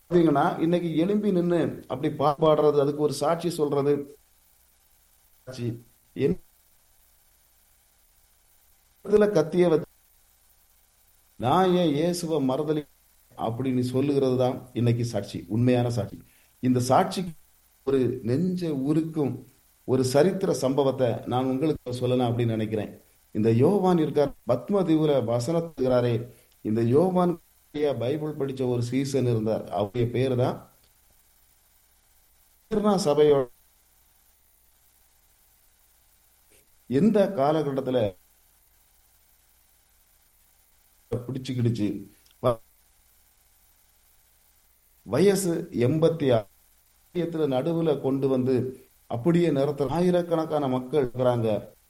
பாத்தீங்கன்னா இன்னைக்கு எலும்பி நின்னு அப்படி பா- பாடுறது அதுக்கு ஒரு சாட்சி சொல்றது சாட்சி. என்ன இதுல கத்திய வச்சு நான் ஏன் இயேசுவை மறுதலி அப்படின்னு சொல்லுகிறது தான் இன்னைக்கு சாட்சி உண்மையான சாட்சி இந்த சாட்சி ஒரு நெஞ்ச உருக்கும் ஒரு சரித்திர சம்பவத்தை நான் உங்களுக்கு சொல்லலாம் அப்படின்னு நினைக்கிறேன் இந்த யோவான் இருக்கார் பத்மதீவுல வசனத்துகிறாரே இந்த யோவான் பைபிள் படிச்ச ஒரு சீசன் இருந்தார் அவருடைய பேரு தான் ஸ்மிர்னா சபையோட எந்த காலகட்டத்துல பிடிச்சுக்கிடுச்சு வ- வயசு எண்பத்தி ஆயிரத்துல நடுவுல கொண்டு வந்து அப்படியே நிறுத்த ஆயிரக்கணக்கான மக்கள் இருக்கிறாங்க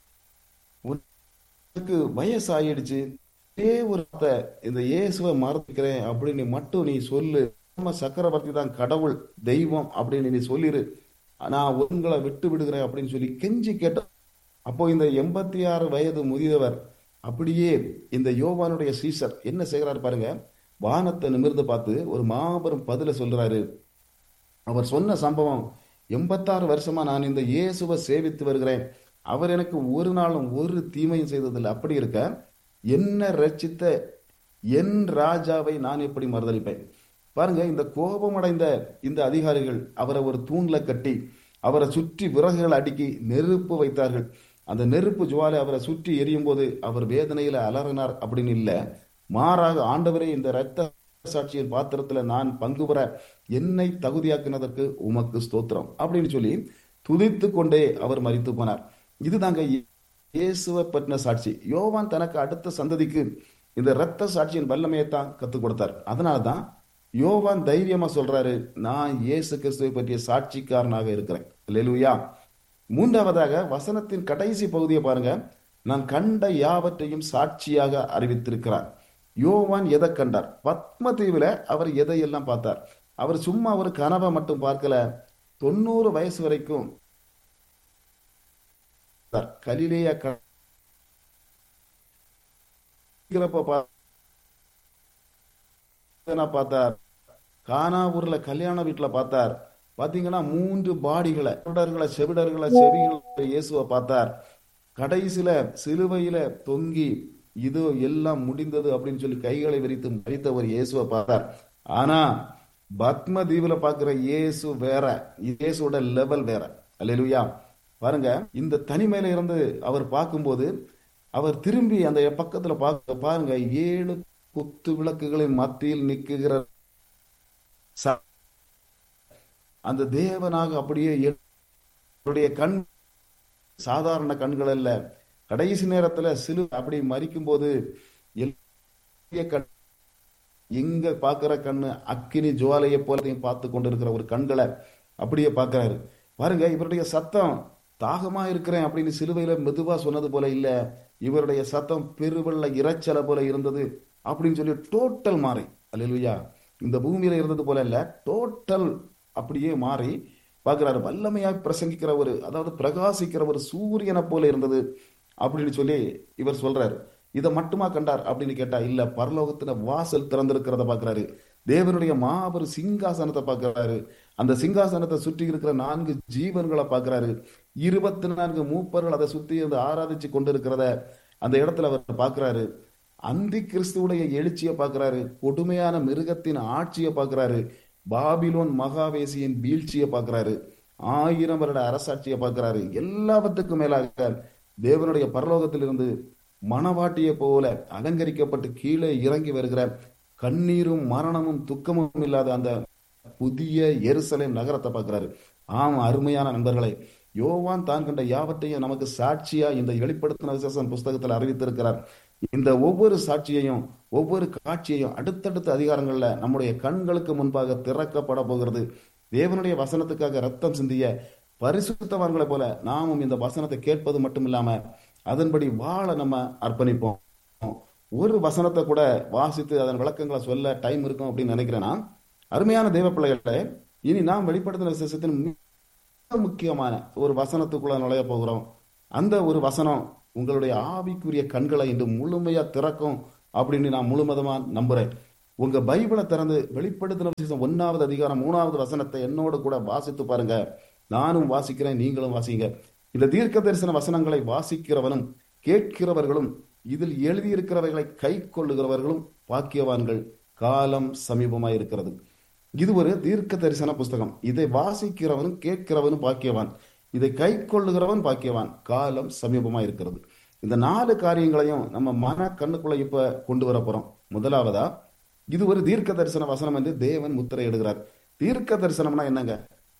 உனக்கு வயசு ஆயிடுச்சு ஒரே ஒரு வார்த்தை, இந்த இயேசுவை மறந்துக்கிறேன் அப்படின்னு மட்டும் நீ சொல்லு நம்ம சக்கரவர்த்தி தான் கடவுள் தெய்வம் அப்படின்னு நீ சொல்லிரு நான் உங்களை விட்டு விடுகிறேன் அப்படின்னு சொல்லி கெஞ்சி கேட்ட அப்போ இந்த எண்பத்தி ஆறு வயது முதியவர் அப்படியே இந்த யோவானுடைய சீசர் என்ன செய்கிறார் பாருங்க வானத்தை நிமிர்ந்து பார்த்து ஒரு மாபெரும் பதில சொல்றாரு அவர் சொன்ன சம்பவம் எண்பத்தாறு வருஷமா நான் இந்த இயேசுவை சேவித்து வருகிறேன் அவர் எனக்கு ஒரு நாளும் ஒரு தீமையும் செய்ததில்லை அப்படி இருக்க என்ன ரட்சித்த என் ராஜாவை நான் எப்படி மறுதளிப்பேன் பாருங்க இந்த கோபமடைந்த இந்த அதிகாரிகள் அவரை ஒரு தூண்ல கட்டி அவரை சுற்றி விறகுகள் அடுக்கி நெருப்பு வைத்தார்கள் அந்த நெருப்பு ஜுவாலை அவரை சுற்றி எரியும் போது அவர் வேதனையில அலறினார் அப்படின்னு இல்ல மாறாக ஆண்டவரே இந்த இரத்த சாட்சியின் பாத்திரத்துல நான் பங்கு பெற என்னை தகுதியாக்கினதற்கு உமக்கு ஸ்தோத்திரம் அப்படின்னு சொல்லி துதித்து கொண்டே அவர் மரித்து போனார் இதுதாங்க இயேசுவை பற்றின சாட்சி யோவான் தனக்கு அடுத்த சந்ததிக்கு இந்த இரத்த சாட்சியின் வல்லமையை தான் கத்துக் கொடுத்தார் அதனால தான் யோவான் தைரியமா சொல்றாரு நான் இயேசு கிறிஸ்துவை பற்றிய சாட்சிக்காரனாக இருக்கிறேன் அல்லேலூயா மூன்றாவதாக வசனத்தின் கடைசி பகுதியை பாருங்க நான் கண்ட யாவற்றையும் சாட்சியாக அறிவித்திருக்கிறார் யோவான் எதை கண்டார் பத்மதீவுல அவர் எதையெல்லாம் பார்த்தார் அவர் சும்மா ஒரு கனவை மட்டும் பார்க்கல தொண்ணூறு வயசு வரைக்கும் பார்த்தார். கலிலேயா க- பா- பார்த்தார் கானாவூர்ல கல்யாண வீட்டுல பார்த்தார் பாத்தீங்கன்னா மூன்று பாடிகளை செவிடர்களை செவிடர்களை செவிகளை இயேசுவை பார்த்தார் கடைசியில சிலுவையில தொங்கி இது எல்லாம் முடிந்தது அப்படின்னு சொல்லி கைகளை விரித்து மறித்த ஒரு இயேசுவை பார்த்தார் ஆனா பத்ம தீவுல பாக்குற இயேசு வேற இயேசுவோட லெவல் வேற அல்லேலூயா பாருங்க இந்த தனிமையில இருந்து அவர் பார்க்கும்போது அவர் திரும்பி அந்த பக்கத்துல பார்க்க பாருங்க ஏழு குத்து விளக்குகளின் மத்தியில் நிக்குகிற ச- அந்த தேவனாக அப்படியே எ- அவருடைய கண் சாதாரண கண்கள் அல்ல கடைசி நேரத்துல சிலு அப்படி மறிக்கும் போது கண் எங்க பாக்குற கண்ணு அக்கினி ஜுவாலையை போலத்தையும் பார்த்து கொண்டிருக்கிற ஒரு கண்களை அப்படியே பார்க்கிறாரு பாருங்க இவருடைய சத்தம் தாகமா இருக்கிறேன் அப்படின்னு சிலுவையில மெதுவா சொன்னது போல இல்ல இவருடைய சத்தம் பெருவெள்ள இரைச்சல போல இருந்தது அப்படின்னு சொல்லி டோட்டல் மாறி அல்லேலூயா இந்த பூமியில இருந்தது போல இல்ல டோட்டல் அப்படியே மாறி பார்க்கிறாரு வல்லமையாக பிரசங்கிக்கிற ஒரு அதாவது பிரகாசிக்கிற ஒரு சூரியனை போல இருந்தது அப்படின்னு சொல்லி இவர் சொல்றாரு இதை மட்டுமா கண்டார் அப்படின்னு கேட்டா இல்ல பரலோகத்துல வாசல் திறந்திருக்கிறத பாக்குறாரு தேவனுடைய மாபெரும் சிங்காசனத்தை பார்க்கிறாரு அந்த சிங்காசனத்தை சுற்றி இருக்கிற நான்கு ஜீவன்களை பார்க்கிறாரு இருபத்தி நான்கு மூப்பர்கள் அதை சுத்தி வந்து ஆராதிச்சு கொண்டிருக்கிறத அந்த இடத்துல அவர் பார்க்கிறாரு அந்தி கிறிஸ்துவுடைய எழுச்சியை பார்க்கிறாரு கொடுமையான மிருகத்தின் ஆட்சியை பார்க்கிறாரு பாபிலோன் மகாவேசியின் வீழ்ச்சியை பார்க்கிறாரு ஆயிரம் வருட அரசாட்சியை பார்க்கிறாரு எல்லாவற்றுக்கும் மேலாக தேவனுடைய பரலோகத்திலிருந்து மணவாட்டியை போல அலங்கரிக்கப்பட்டு கீழே இறங்கி வருகிற கண்ணீரும் மரணமும் துக்கமும் இல்லாத அந்த புதிய எருசலேம் நகரத்தை பார்க்கிறாரு ஆமா அருமையான நண்பர்களே யோவான் தான் கண்ட யாவற்றையும் நமக்கு சாட்சியா இந்த வெளிப்படுத்தின விசேஷம் புஸ்தகத்தில் அறிவித்திருக்கிறார் இந்த ஒவ்வொரு சாட்சியையும் ஒவ்வொரு காட்சியையும் அடுத்தடுத்த அதிகாரங்கள்ல நம்முடைய கண்களுக்கு முன்பாக திறக்கப்பட போகிறது தேவனுடைய வசனத்துக்காக ரத்தம் சிந்திய பரிசுத்தவான்களை போல நாமும் இந்த வசனத்தை கேட்பது மட்டும் இல்லாம அதன்படி வாழ நம்ம அர்ப்பணிப்போம் ஒரு வசனத்தை கூட வாசித்து அதன் விளக்கங்களை சொல்ல டைம் இருக்கும் அப்படின்னு நினைக்கிறேன்னா அருமையான தேவ பிள்ளைகளே இனி நாம் வெளிப்படுத்தின விசேஷத்தின் மிக முக்கியமான ஒரு வசனத்துக்குள்ள நுழைய போகிறோம் அந்த ஒரு வசனம் உங்களுடைய ஆவிக்குரிய கண்களை இன்று முழுமையா திறக்கும் அப்படின்னு நான் முழுமதமா நம்புறேன் உங்க பைபிளை திறந்து வெளிப்படுத்தின விசேஷம் ஒன்னாவது அதிகாரம் மூணாவது வசனத்தை என்னோடு கூட வாசித்து பாருங்க நானும் வாசிக்கிறேன் நீங்களும் வாசிங்க இந்த தீர்க்க தரிசன வசனங்களை வாசிக்கிறவனும் கேட்கிறவர்களும் இதில் எழுதியிருக்கிறவைகளை கை கொள்ளுகிறவர்களும் பாக்கியவான்கள் காலம் சமீபமாய் இருக்கிறது இது ஒரு தீர்க்க தரிசன புஸ்தகம் இதை வாசிக்கிறவனும் கேட்கிறவனும் பாக்கியவான் இதை கை கொள்ளுகிறவன் பாக்கியவான் காலம் சமீபமா இருக்கிறது இந்த நாலு காரியங்களையும் நம்ம மன கண்ணுக்குள்ள இப்ப கொண்டு வர போறோம் முதலாவதா இது ஒரு தீர்க்க தரிசன வசனம் என்று தேவன் முத்திரை எடுகிறார் தீர்க்க தரிசனம்னா என்னங்க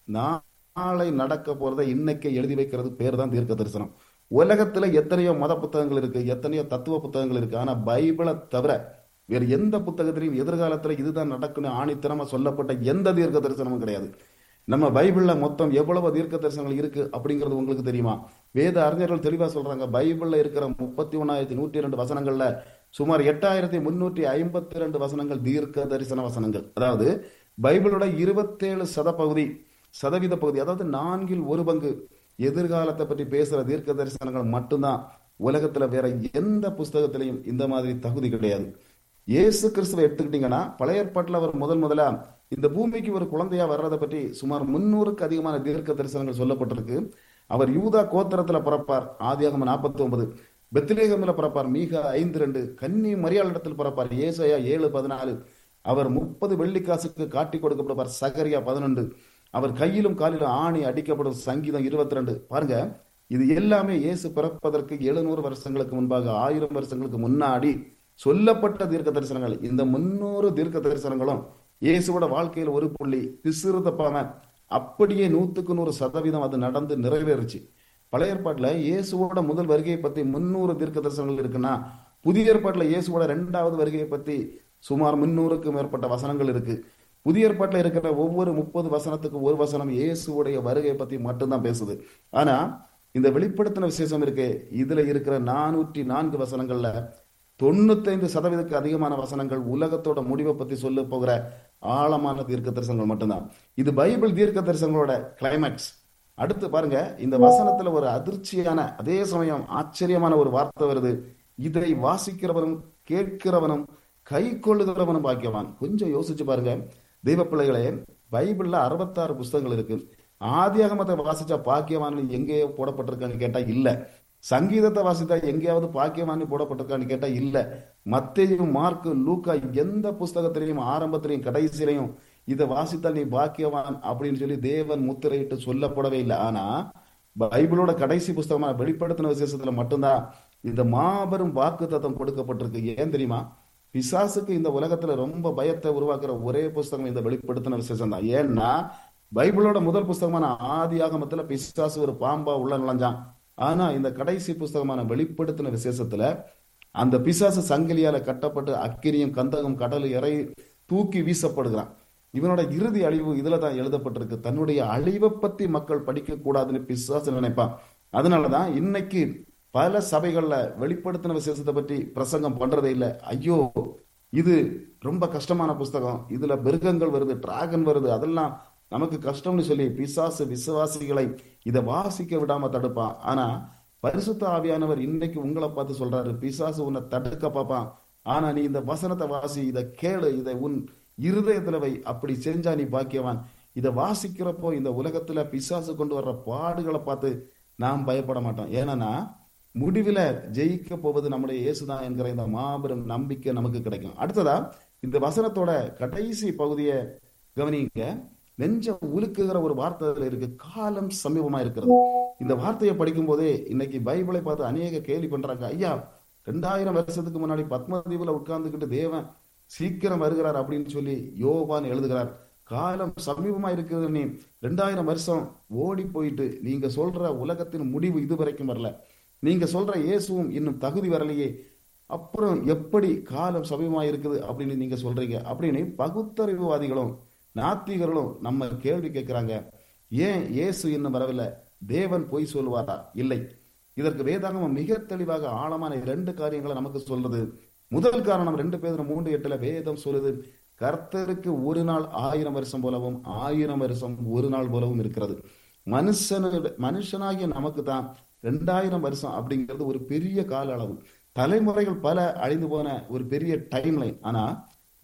நாளை நடக்க போறதை இன்னைக்கு எழுதி வைக்கிறது பேர் தான் தீர்க்க தரிசனம் உலகத்துல எத்தனையோ மத புத்தகங்கள் இருக்கு எத்தனையோ தத்துவ புத்தகங்கள் இருக்கு ஆனா பைபிளை தவிர வேறு எந்த புத்தகத்திலையும் எதிர்காலத்துல இதுதான் நடக்கணும் ஆணித்தனமா சொல்லப்பட்ட எந்த தீர்க்க தரிசனமும் கிடையாது நம்ம பைபிள்ல மொத்தம் எவ்வளவு தீர்க்க தரிசனங்கள் இருக்கு அப்படிங்கிறது உங்களுக்கு தெரியுமா வேத அறிஞர்கள் தெளிவா சொல்றாங்க பைபிள்ல இருக்கிற முப்பத்தி ஒன்னாயிரத்தி நூற்றி இரண்டு வசனங்கள்ல சுமார் எட்டாயிரத்தி முன்னூற்றி ஐம்பத்தி ரெண்டு வசனங்கள் தீர்க்க தரிசன வசனங்கள் அதாவது பைபிளோட இருபத்தேழு சத பகுதி சதவீத பகுதி அதாவது நான்கில் ஒரு பங்கு எதிர்காலத்தை பற்றி பேசுற தீர்க்க தரிசனங்கள் மட்டும்தான் உலகத்துல வேற எந்த புஸ்தகத்திலையும் இந்த மாதிரி தகுதி கிடையாது இயேசு கிறிஸ்துவை எடுத்துக்கிட்டீங்கன்னா பழைய ஏற்பாட்டில் அவர் முதல் முதலா இந்த பூமிக்கு ஒரு குழந்தையா வர்றதை பற்றி சுமார் முன்னூறுக்கு அதிகமான தீர்க்க தரிசனங்கள் சொல்லப்பட்டிருக்கு அவர் யூதா கோத்திரத்துல பிறப்பார் ஆதியாகம நாற்பத்தி ஒன்பது பெத்லேகம்ல பிறப்பார் மீக ஐந்து ரெண்டு கன்னி மரியாளிடத்தில் பிறப்பார் ஏசையா ஏழு பதினாலு அவர் முப்பது வெள்ளிக்காசுக்கு காட்டி கொடுக்கப்படுவார் சகரியா பதினொன்று அவர் கையிலும் காலிலும் ஆணி அடிக்கப்படும் சங்கீதம் இருபத்தி ரெண்டு பாருங்க இது எல்லாமே இயேசு பிறப்பதற்கு எழுநூறு வருஷங்களுக்கு முன்பாக ஆயிரம் வருஷங்களுக்கு முன்னாடி சொல்லப்பட்ட தீர்க்க தரிசனங்கள் இந்த முன்னூறு தீர்க்க தரிசனங்களும் இயேசுவோட வாழ்க்கையில் ஒரு புள்ளி பிசுறு தப்பாம அப்படியே நூத்துக்கு நூறு சதவீதம் அது நடந்து நிறைவேறுச்சு பழைய ஏற்பாட்டுல இயேசுவோட முதல் வருகையை பத்தி முன்னூறு தீர்க்க தரிசனங்கள் இருக்குன்னா புதிய ஏற்பாட்டுல இயேசுவோட ரெண்டாவது வருகையை பத்தி சுமார் முன்னூறுக்கு மேற்பட்ட வசனங்கள் இருக்கு புதிய ஏற்பாட்டில் இருக்கிற ஒவ்வொரு முப்பது வசனத்துக்கு ஒரு வசனம் இயேசுடைய வருகையை பத்தி மட்டும்தான் பேசுது ஆனா இந்த வெளிப்படுத்தின விசேஷம் இருக்கு இதுல இருக்கிற நானூற்றி நான்கு வசனங்கள்ல தொண்ணூத்தைந்து சதவீதத்துக்கு அதிகமான வசனங்கள் உலகத்தோட முடிவை பத்தி சொல்ல போகிற ஆழமான தீர்க்க தரிசனங்கள் மட்டும்தான் இது பைபிள் தீர்க்க தரிசனங்களோட கிளைமேக்ஸ் அடுத்து பாருங்க இந்த வசனத்துல ஒரு அதிர்ச்சியான அதே சமயம் ஆச்சரியமான ஒரு வார்த்தை வருது இதை வாசிக்கிறவனும் கேட்கிறவனும் கை கொள்ளுகிறவனும் பாக்கியவான் கொஞ்சம் யோசிச்சு பாருங்க தெய்வ பிள்ளைகளே பைபிள்ல அறுபத்தாறு புஸ்தகங்கள் இருக்கு ஆதியாகமத்தை வாசிச்சா பாக்கியவான் எங்கேயோ போடப்பட்டிருக்கான்னு கேட்டா இல்ல சங்கீதத்தை வாசித்தா எங்கேயாவது பாக்கியவானி போடப்பட்டிருக்கான்னு கேட்டா இல்ல மத்தையும் மார்க்கு லூக்கா எந்த புஸ்தகத்திலையும் ஆரம்பத்திலையும் கடைசியிலையும் இதை வாசித்தால் நீ பாக்கியவான் அப்படின்னு சொல்லி தேவன் முத்திரையிட்டு சொல்லப்படவே இல்லை ஆனா பைபிளோட கடைசி புஸ்தகமான வெளிப்படுத்தின விசேஷத்துல மட்டும்தான் இந்த மாபெரும் வாக்கு தத்தம் கொடுக்கப்பட்டிருக்கு ஏன் தெரியுமா பிசாசுக்கு இந்த உலகத்துல ரொம்ப பயத்தை உருவாக்குற ஒரே புஸ்தகம் இந்த வெளிப்படுத்தின விசேஷம் தான் ஏன்னா பைபிளோட முதல் புஸ்தகமான ஆதி ஆகமத்துல பிசாசு ஒரு பாம்பா உள்ள நுழைஞ்சான் ஆனா இந்த கடைசி புஸ்தகமான வெளிப்படுத்தின விசேஷத்துல அந்த பிசாசு சங்கிலியால கட்டப்பட்டு அக்கிரியும் கந்தகம் கடல் இறை தூக்கி வீசப்படுகிறான் இவனோட இறுதி அழிவு இதுல தான் எழுதப்பட்டிருக்கு தன்னுடைய அழிவை பத்தி மக்கள் படிக்க கூடாதுன்னு பிசாசு நினைப்பான் அதனாலதான் இன்னைக்கு பல சபைகள்ல வெளிப்படுத்தின விசேஷத்தை பற்றி பிரசங்கம் பண்றதே இல்லை ஐயோ இது ரொம்ப கஷ்டமான புஸ்தகம் இதுல மிருகங்கள் வருது டிராகன் வருது அதெல்லாம் நமக்கு கஷ்டம்னு சொல்லி பிசாசு விசுவாசிகளை இதை வாசிக்க விடாம தடுப்பான் ஆனா பரிசுத்த ஆவியானவர் இன்னைக்கு உங்களை பார்த்து சொல்றாரு பிசாசு உன்னை தடுக்க பார்ப்பான் ஆனா நீ இந்த வசனத்தை வாசி இதை கேளு இதை உன் இருதயத்துல வை அப்படி செஞ்சா நீ பாக்கியவான் இதை வாசிக்கிறப்போ இந்த உலகத்துல பிசாசு கொண்டு வர்ற பாடுகளை பார்த்து நாம் பயப்பட மாட்டோம் ஏன்னா முடிவில் ஜெயிக்க போவது நம்முடைய இயேசுதான் என்கிற இந்த மாபெரும் நம்பிக்கை நமக்கு கிடைக்கும் அடுத்ததா இந்த வசனத்தோட கடைசி பகுதியை கவனிங்க நெஞ்ச உலுக்குகிற ஒரு வார்த்தை இருக்கு காலம் சமீபமா இருக்கிறது இந்த வார்த்தையை படிக்கும் போதே இன்னைக்கு பைபிளை பார்த்து அநேக கேள்வி பண்றாங்க ஐயா ரெண்டாயிரம் வருஷத்துக்கு முன்னாடி பத்மதீபுல உட்கார்ந்துக்கிட்டு தேவன் சீக்கிரம் வருகிறார் அப்படின்னு சொல்லி யோவான் எழுதுகிறார் காலம் சமீபமா இருக்குது நீ ரெண்டாயிரம் வருஷம் ஓடி போயிட்டு நீங்க சொல்ற உலகத்தின் முடிவு இது வரைக்கும் வரல நீங்க சொல்ற இயேசுவும் இன்னும் தகுதி வரலையே அப்புறம் எப்படி காலம் சமீபமா இருக்குது அப்படின்னு நீங்க சொல்றீங்க அப்படின்னு பகுத்தறிவுவாதிகளும் நாத்திகர்களும் நம்ம கேள்வி கேட்கிறாங்க ஏன் இயேசு இன்னும் வரவில்லை தேவன் பொய் சொல்லுவாரா இல்லை இதற்கு வேதாகமம் மிக தெளிவாக ஆழமான இரண்டு காரியங்களை நமக்கு சொல்றது முதல் காரணம் ரெண்டு பேர் மூன்று எட்டுல வேதம் சொல்லுது கர்த்தருக்கு ஒரு நாள் ஆயிரம் வருஷம் போலவும் ஆயிரம் வருஷம் ஒரு நாள் போலவும் இருக்கிறது மனுஷனு மனுஷனாகிய நமக்கு தான் ரெண்டாயிரம் வருஷம் அப்படிங்கிறது ஒரு பெரிய கால அளவு தலைமுறைகள் பல அழிந்து போன ஒரு பெரிய டைம் லைன் ஆனா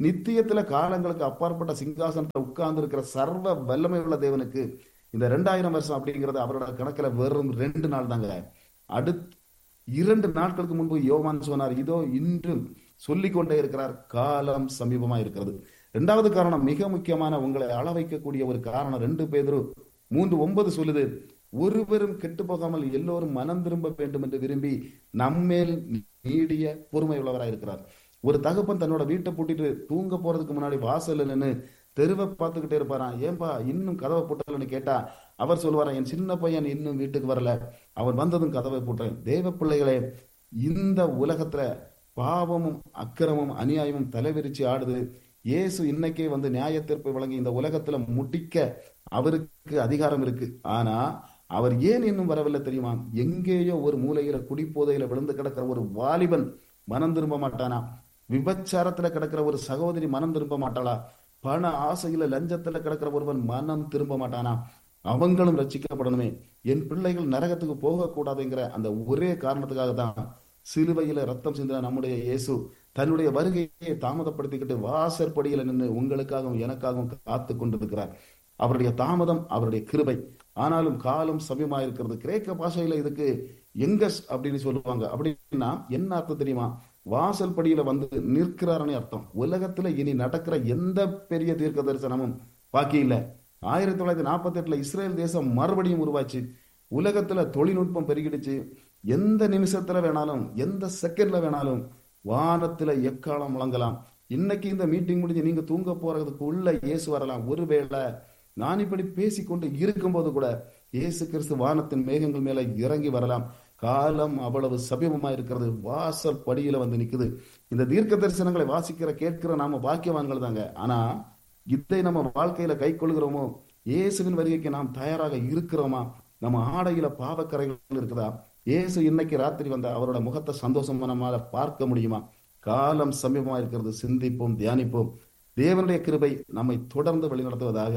நித்தியத்துல காலங்களுக்கு அப்பாற்பட்ட சிங்காசனத்துல உட்கார்ந்து இருக்கிற சர்வ வல்லமை உள்ள தேவனுக்கு இந்த ரெண்டாயிரம் வருஷம் அப்படிங்கிறது அவரோட கணக்குல வெறும் ரெண்டு நாள் தாங்க அடுத்து இரண்டு நாட்களுக்கு முன்பு யோவான் சொன்னார் இதோ இன்றும் சொல்லிக் கொண்டே இருக்கிறார் காலம் சமீபமா இருக்கிறது இரண்டாவது காரணம் மிக முக்கியமான உங்களை அள வைக்கக்கூடிய ஒரு காரணம் ரெண்டு பேதரு மூன்று ஒன்பது சொல்லுது ஒருவரும் கெட்டு போகாமல் எல்லோரும் மனம் திரும்ப வேண்டும் என்று விரும்பி நம்மேல் நீடிய பொறுமை உள்ளவராய் இருக்கிறார் ஒரு தகப்பன் தன்னோட வீட்டை பூட்டிட்டு தூங்க போறதுக்கு முன்னாடி வாசல்ல நின்று தெருவை பார்த்துக்கிட்டே இருப்பாராம் ஏன்பா இன்னும் கதவை போட்டலன்னு கேட்டா அவர் சொல்லுவாராம் என் சின்ன பையன் இன்னும் வீட்டுக்கு வரல அவன் வந்ததும் கதவை போட்டேன் தேவ பிள்ளைகளே இந்த உலகத்துல பாவமும் அக்கிரமும் அநியாயமும் தலைவிரிச்சு ஆடுது இயேசு இன்னைக்கே வந்து நியாய தீர்ப்பை வழங்கி இந்த உலகத்துல முடிக்க அவருக்கு அதிகாரம் இருக்கு ஆனா அவர் ஏன் இன்னும் வரவில்லை தெரியுமா எங்கேயோ ஒரு மூலையில குடிப்போதையில விழுந்து கிடக்கிற ஒரு வாலிபன் மனம் திரும்ப மாட்டானா விபச்சாரத்துல கிடக்கிற ஒரு சகோதரி மனம் திரும்ப மாட்டாளா பண ஆசையில லஞ்சத்துல கிடக்கிற ஒருவன் மனம் திரும்ப மாட்டானா அவங்களும் ரட்சிக்கப்படணுமே என் பிள்ளைகள் நரகத்துக்கு போகக்கூடாதுங்கிற அந்த ஒரே காரணத்துக்காக தான் சிலுவையில ரத்தம் சிந்தின நம்முடைய இயேசு தன்னுடைய வருகையை தாமதப்படுத்திக்கிட்டு வாசற்படியில நின்று உங்களுக்காகவும் எனக்காகவும் காத்து கொண்டிருக்கிறார் அவருடைய தாமதம் அவருடைய கிருபை ஆனாலும் காலம் சமயமா இருக்கிறது கிரேக்க பாஷையில இதுக்கு எங்கஸ் அப்படின்னு சொல்லுவாங்க அப்படின்னா என்ன அர்த்தம் தெரியுமா வாசல் படியில வந்து நிற்கிறாருன்னு அர்த்தம் உலகத்துல இனி நடக்கிற எந்த பெரிய தீர்க்க தரிசனமும் பாக்கி இல்ல ஆயிரத்தி தொள்ளாயிரத்தி நாற்பத்தி எட்டுல இஸ்ரேல் தேசம் மறுபடியும் உருவாச்சு உலகத்துல தொழில்நுட்பம் பெருகிடுச்சு எந்த நிமிஷத்துல வேணாலும் எந்த செகண்ட்ல வேணாலும் வானத்துல எக்காலம் முழங்கலாம் இன்னைக்கு இந்த மீட்டிங் முடிஞ்சு நீங்க தூங்க போறதுக்கு உள்ள இயேசு வரலாம் ஒருவேளை நான் இப்படி பேசிக்கொண்டு இருக்கும்போது கூட இயேசு கிறிஸ்து வானத்தின் மேகங்கள் மேல இறங்கி வரலாம் காலம் அவ்வளவு சமீபமா இருக்கிறது வாசல் படியில வந்து நிக்குது இந்த தீர்க்க தரிசனங்களை வாசிக்கிற கேட்கிற நாம பாக்கியவான்கள் தாங்க ஆனா இதை நம்ம வாழ்க்கையில கை கொள்கிறோமோ இயேசுவின் வருகைக்கு நாம் தயாராக இருக்கிறோமா நம்ம ஆடையில பாவக்கரைகள் இருக்குதா இயேசு இன்னைக்கு ராத்திரி வந்த அவரோட முகத்தை சந்தோஷமா நம்மால பார்க்க முடியுமா காலம் சமீபமா இருக்கிறது சிந்திப்போம் தியானிப்போம் தேவனுடைய கிருபை நம்மை தொடர்ந்து வழிநடத்துவதாக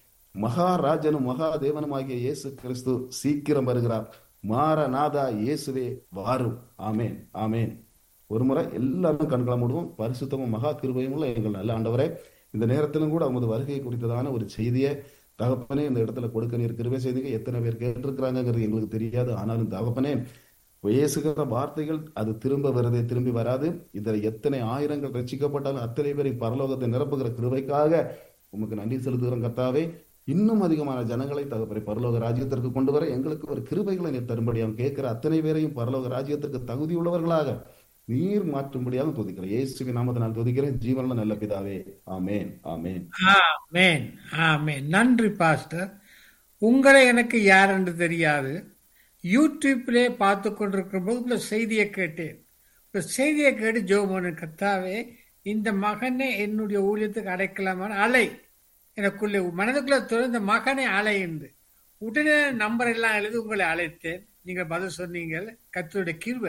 மகாராஜனும் மகாதேவனும் ஆகிய இயேசு கிறிஸ்து சீக்கிரம் வருகிறார் மாரநாதா இயேசுவே வாரும் ஆமேன் ஆமேன் ஒரு முறை எல்லாரும் கண்களை மூடுவோம் பரிசுத்தமும் மகா கிருபையும் உள்ள எங்கள் நல்ல ஆண்டவரே இந்த நேரத்திலும் கூட உமது வருகை குறித்ததான ஒரு செய்தியை தகப்பனே இந்த இடத்துல கொடுக்க நீர் கிருபை செய்திங்க எத்தனை பேர் கேட்டிருக்கிறாங்கிறது எங்களுக்கு தெரியாது ஆனாலும் தகப்பனே பேசுகிற வார்த்தைகள் அது திரும்ப வருதே திரும்பி வராது இதுல எத்தனை ஆயிரங்கள் ரசிக்கப்பட்டாலும் அத்தனை பேரை பரலோகத்தை நிரப்புகிற கிருபைக்காக உமக்கு நன்றி செலுத்துகிறோம் கர்த்தாவே இன்னும் அதிகமான ஜனங்களை தகப்பனை பரலோக ராஜ்யத்திற்கு கொண்டு வர எங்களுக்கு ஒரு கிருபைகளை நீர் தரும்படியாக கேட்கிற அத்தனை பேரையும் பரலோக ராஜ்யத்திற்கு தகுதி உள்ளவர்களாக நீர் மாற்றும்படியாக துதிக்கிறேன் இயேசுவின் நாமத்தை நான் துதிக்கிறேன் ஜீவன்ல நல்ல பிதாவே ஆமேன் ஆமேன் ஆமேன் ஆமேன் நன்றி பாஸ்டர் உங்களை எனக்கு யார் என்று தெரியாது யூடியூப்லே பார்த்து கொண்டிருக்கிற போது உள்ள செய்தியை கேட்டேன் இந்த செய்தியை கேட்டு ஜோமோன கத்தாவே இந்த மகனை என்னுடைய ஊழியத்துக்கு அடைக்கலாமான அலை எனக்குள்ளே மனதுக்குள்ள தொடர்ந்து இந்த மகனை அலை என்று உடனே நம்பர் எல்லாம் எழுதி உங்களை அழைத்தேன் நீங்கள் பதில் சொன்னீங்க கத்தருடைய கிருவை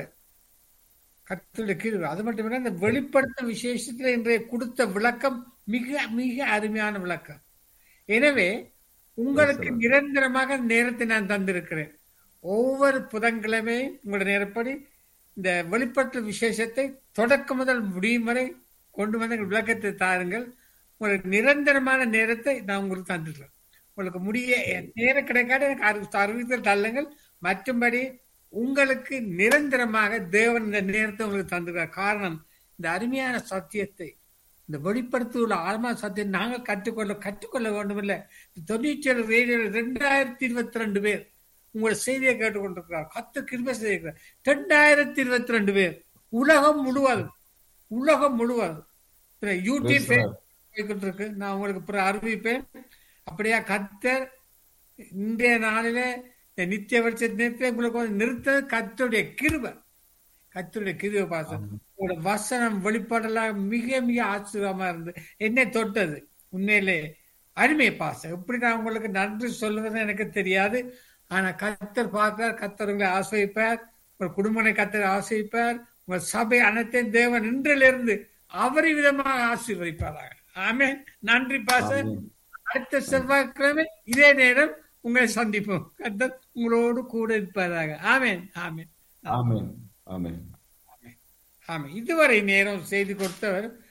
கத்துடைய கிருவை அது மட்டும் இல்ல இந்த வெளிப்படுத்தும் விசேஷத்துல இன்றைய கொடுத்த விளக்கம் மிக மிக அருமையான விளக்கம் எனவே உங்களுக்கு நிரந்தரமாக நேரத்தை நான் தந்திருக்கிறேன் ஒவ்வொரு புதன்கிழமை உங்களுடைய நேரப்படி இந்த வெளிப்படுத்த விசேஷத்தை தொடக்கம் முதல் முடியும் வரை கொண்டு வந்து விளக்கத்தை தாருங்கள் உங்களுக்கு நிரந்தரமான நேரத்தை நான் உங்களுக்கு தந்துடுறேன் உங்களுக்கு முடிய நேரம் கிடைக்காத எனக்கு அறிவி அறிவித்தல் தள்ளுங்கள் மற்றும்படி உங்களுக்கு நிரந்தரமாக தேவன் இந்த நேரத்தை உங்களுக்கு தந்துருக்கார் காரணம் இந்த அருமையான சத்தியத்தை இந்த வெளிப்படுத்தியுள்ள ஆழ்மா சத்தியம் நாங்கள் கற்றுக்கொள்ள கற்றுக்கொள்ள வேண்டும் இல்லை தொண்ணூற்றி ஏழு ரேடியோ ரெண்டாயிரத்தி இருபத்தி ரெண்டு பேர் உங்களோட செய்தியை கேட்டுக்கொண்டிருக்கிறார் கத்து கிருப செய்திருக்கிறார் ரெண்டாயிரத்தி இருபத்தி ரெண்டு பேர் உலகம் முழுவதும் உலகம் முழுவதும் யூடியூப் போய்கிட்டு இருக்கு நான் உங்களுக்கு பிறகு அறிவிப்பேன் அப்படியா கத்தர் இன்றைய நாளில இந்த நித்திய வெளிச்சத்தை உங்களுக்கு வந்து நிறுத்தது கத்தருடைய கிருபை கத்தருடைய கிருபை பாசம் உங்களோட வசனம் வெளிப்பாடெல்லாம் மிக மிக ஆச்சரியமா இருந்து என்னை தொட்டது உண்மையிலே அருமை பாசம் எப்படி நான் உங்களுக்கு நன்றி சொல்லுவது எனக்கு தெரியாது ஆனா கத்தர் பார்க்கிறார் கத்தர் உங்களை ஆசிரிப்பார் உங்கள் குடும்பனை கத்தர் ஆசிரிப்பார் உங்கள் சபை அனைத்தையும் தேவன் இன்றிலிருந்து அவரை விதமாக ஆசீர்வதிப்பாராக ஆமே நன்றி பாச அடுத்த செவ்வாய்க்கிழமை இதே நேரம் உங்களை சந்திப்போம் கத்தர் உங்களோடு கூட இருப்பதாக ஆமேன் ஆமேன் ஆமேன் ஆமேன் ஆமே இதுவரை நேரம் செய்து கொடுத்தவர்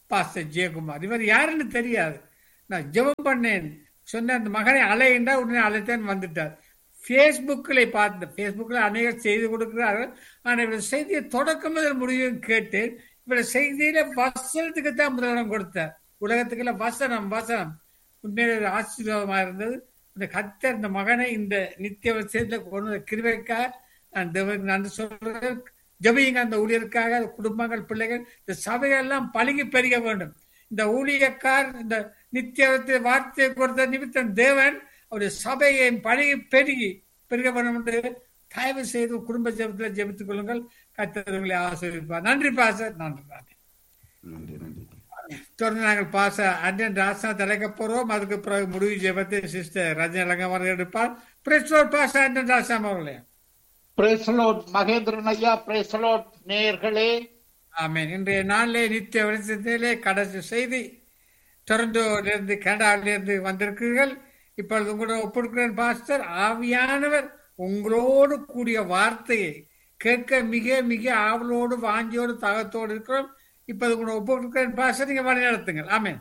பாஸ்டர் ஜெயக்குமார் இவர் யாருன்னு தெரியாது நான் ஜெபம் பண்ணேன் சொன்ன அந்த மகனை அலையின்றா உடனே அழைத்தேன் வந்துட்டார் ஃபேஸ்புக்கில் பார்த்து ஃபேஸ்புக்கில் அநேகர் செய்தி கொடுக்கிறார்கள் ஆனால் இவர் செய்தியை தொடக்கம் முதல் முடிவும் கேட்டேன் இவர செய்தியில வசனத்துக்கு தான் முதலிடம் கொடுத்தார் உலகத்துக்குள்ள வசனம் வசனம் உண்மையிலே ஒரு ஆசீர்வாதமா இருந்தது இந்த கத்தர் இந்த மகனை இந்த நித்திய விஷயத்துல கொண்டு வந்த கிருபைக்காக நான் தேவனுக்கு நன்றி சொல்றேன் ஜபியுங்க அந்த ஊழியருக்காக குடும்பங்கள் பிள்ளைகள் இந்த சபையெல்லாம் பழகி பெருக வேண்டும் இந்த ஊழியக்கார் இந்த நித்தியத்தை வார்த்தையை கொடுத்த நிமித்தம் தேவன் அவருடைய சபையை பழகி பெருகி பெருக வேண்டும் என்று தயவு செய்து குடும்ப ஜபத்தில் ஜெபித்துக் கொள்ளுங்கள் கத்தர்களை ஆசிரியப்பார் நன்றி பாச நன்றி நன்றி நன்றி நன்றி தொடர்ந்து நாங்கள் பாச அண்ணன் ராசா தலைக்க போறோம் அதுக்கு பிறகு முடிவு ஜெபத்தை சிஸ்டர் ரஜினி லங்கமர் எடுப்பார் பிரச்சோர் பாச அண்ணன் ராசாம் அவர்களே பிரேசலோட் மகேந்திரன் ஐயா பிரேசலோட் நேயர்களே ஆமேன் இன்றைய நாளிலே நித்திய வெளிச்சத்திலே கடைசி செய்தி டொரண்டோலிருந்து கனடாவிலிருந்து வந்திருக்கிறீர்கள் இப்பொழுது உங்களோட ஒப்பிடுக்கிறேன் பாஸ்டர் ஆவியானவர் உங்களோடு கூடிய வார்த்தையை கேட்க மிக மிக ஆவலோடு வாஞ்சியோடு தாகத்தோடு இருக்கிறோம் இப்போது உங்களோட ஒப்பிடுக்கிறேன் பாஸ்டர் நீங்க வழி நடத்துங்கள் ஆமேன்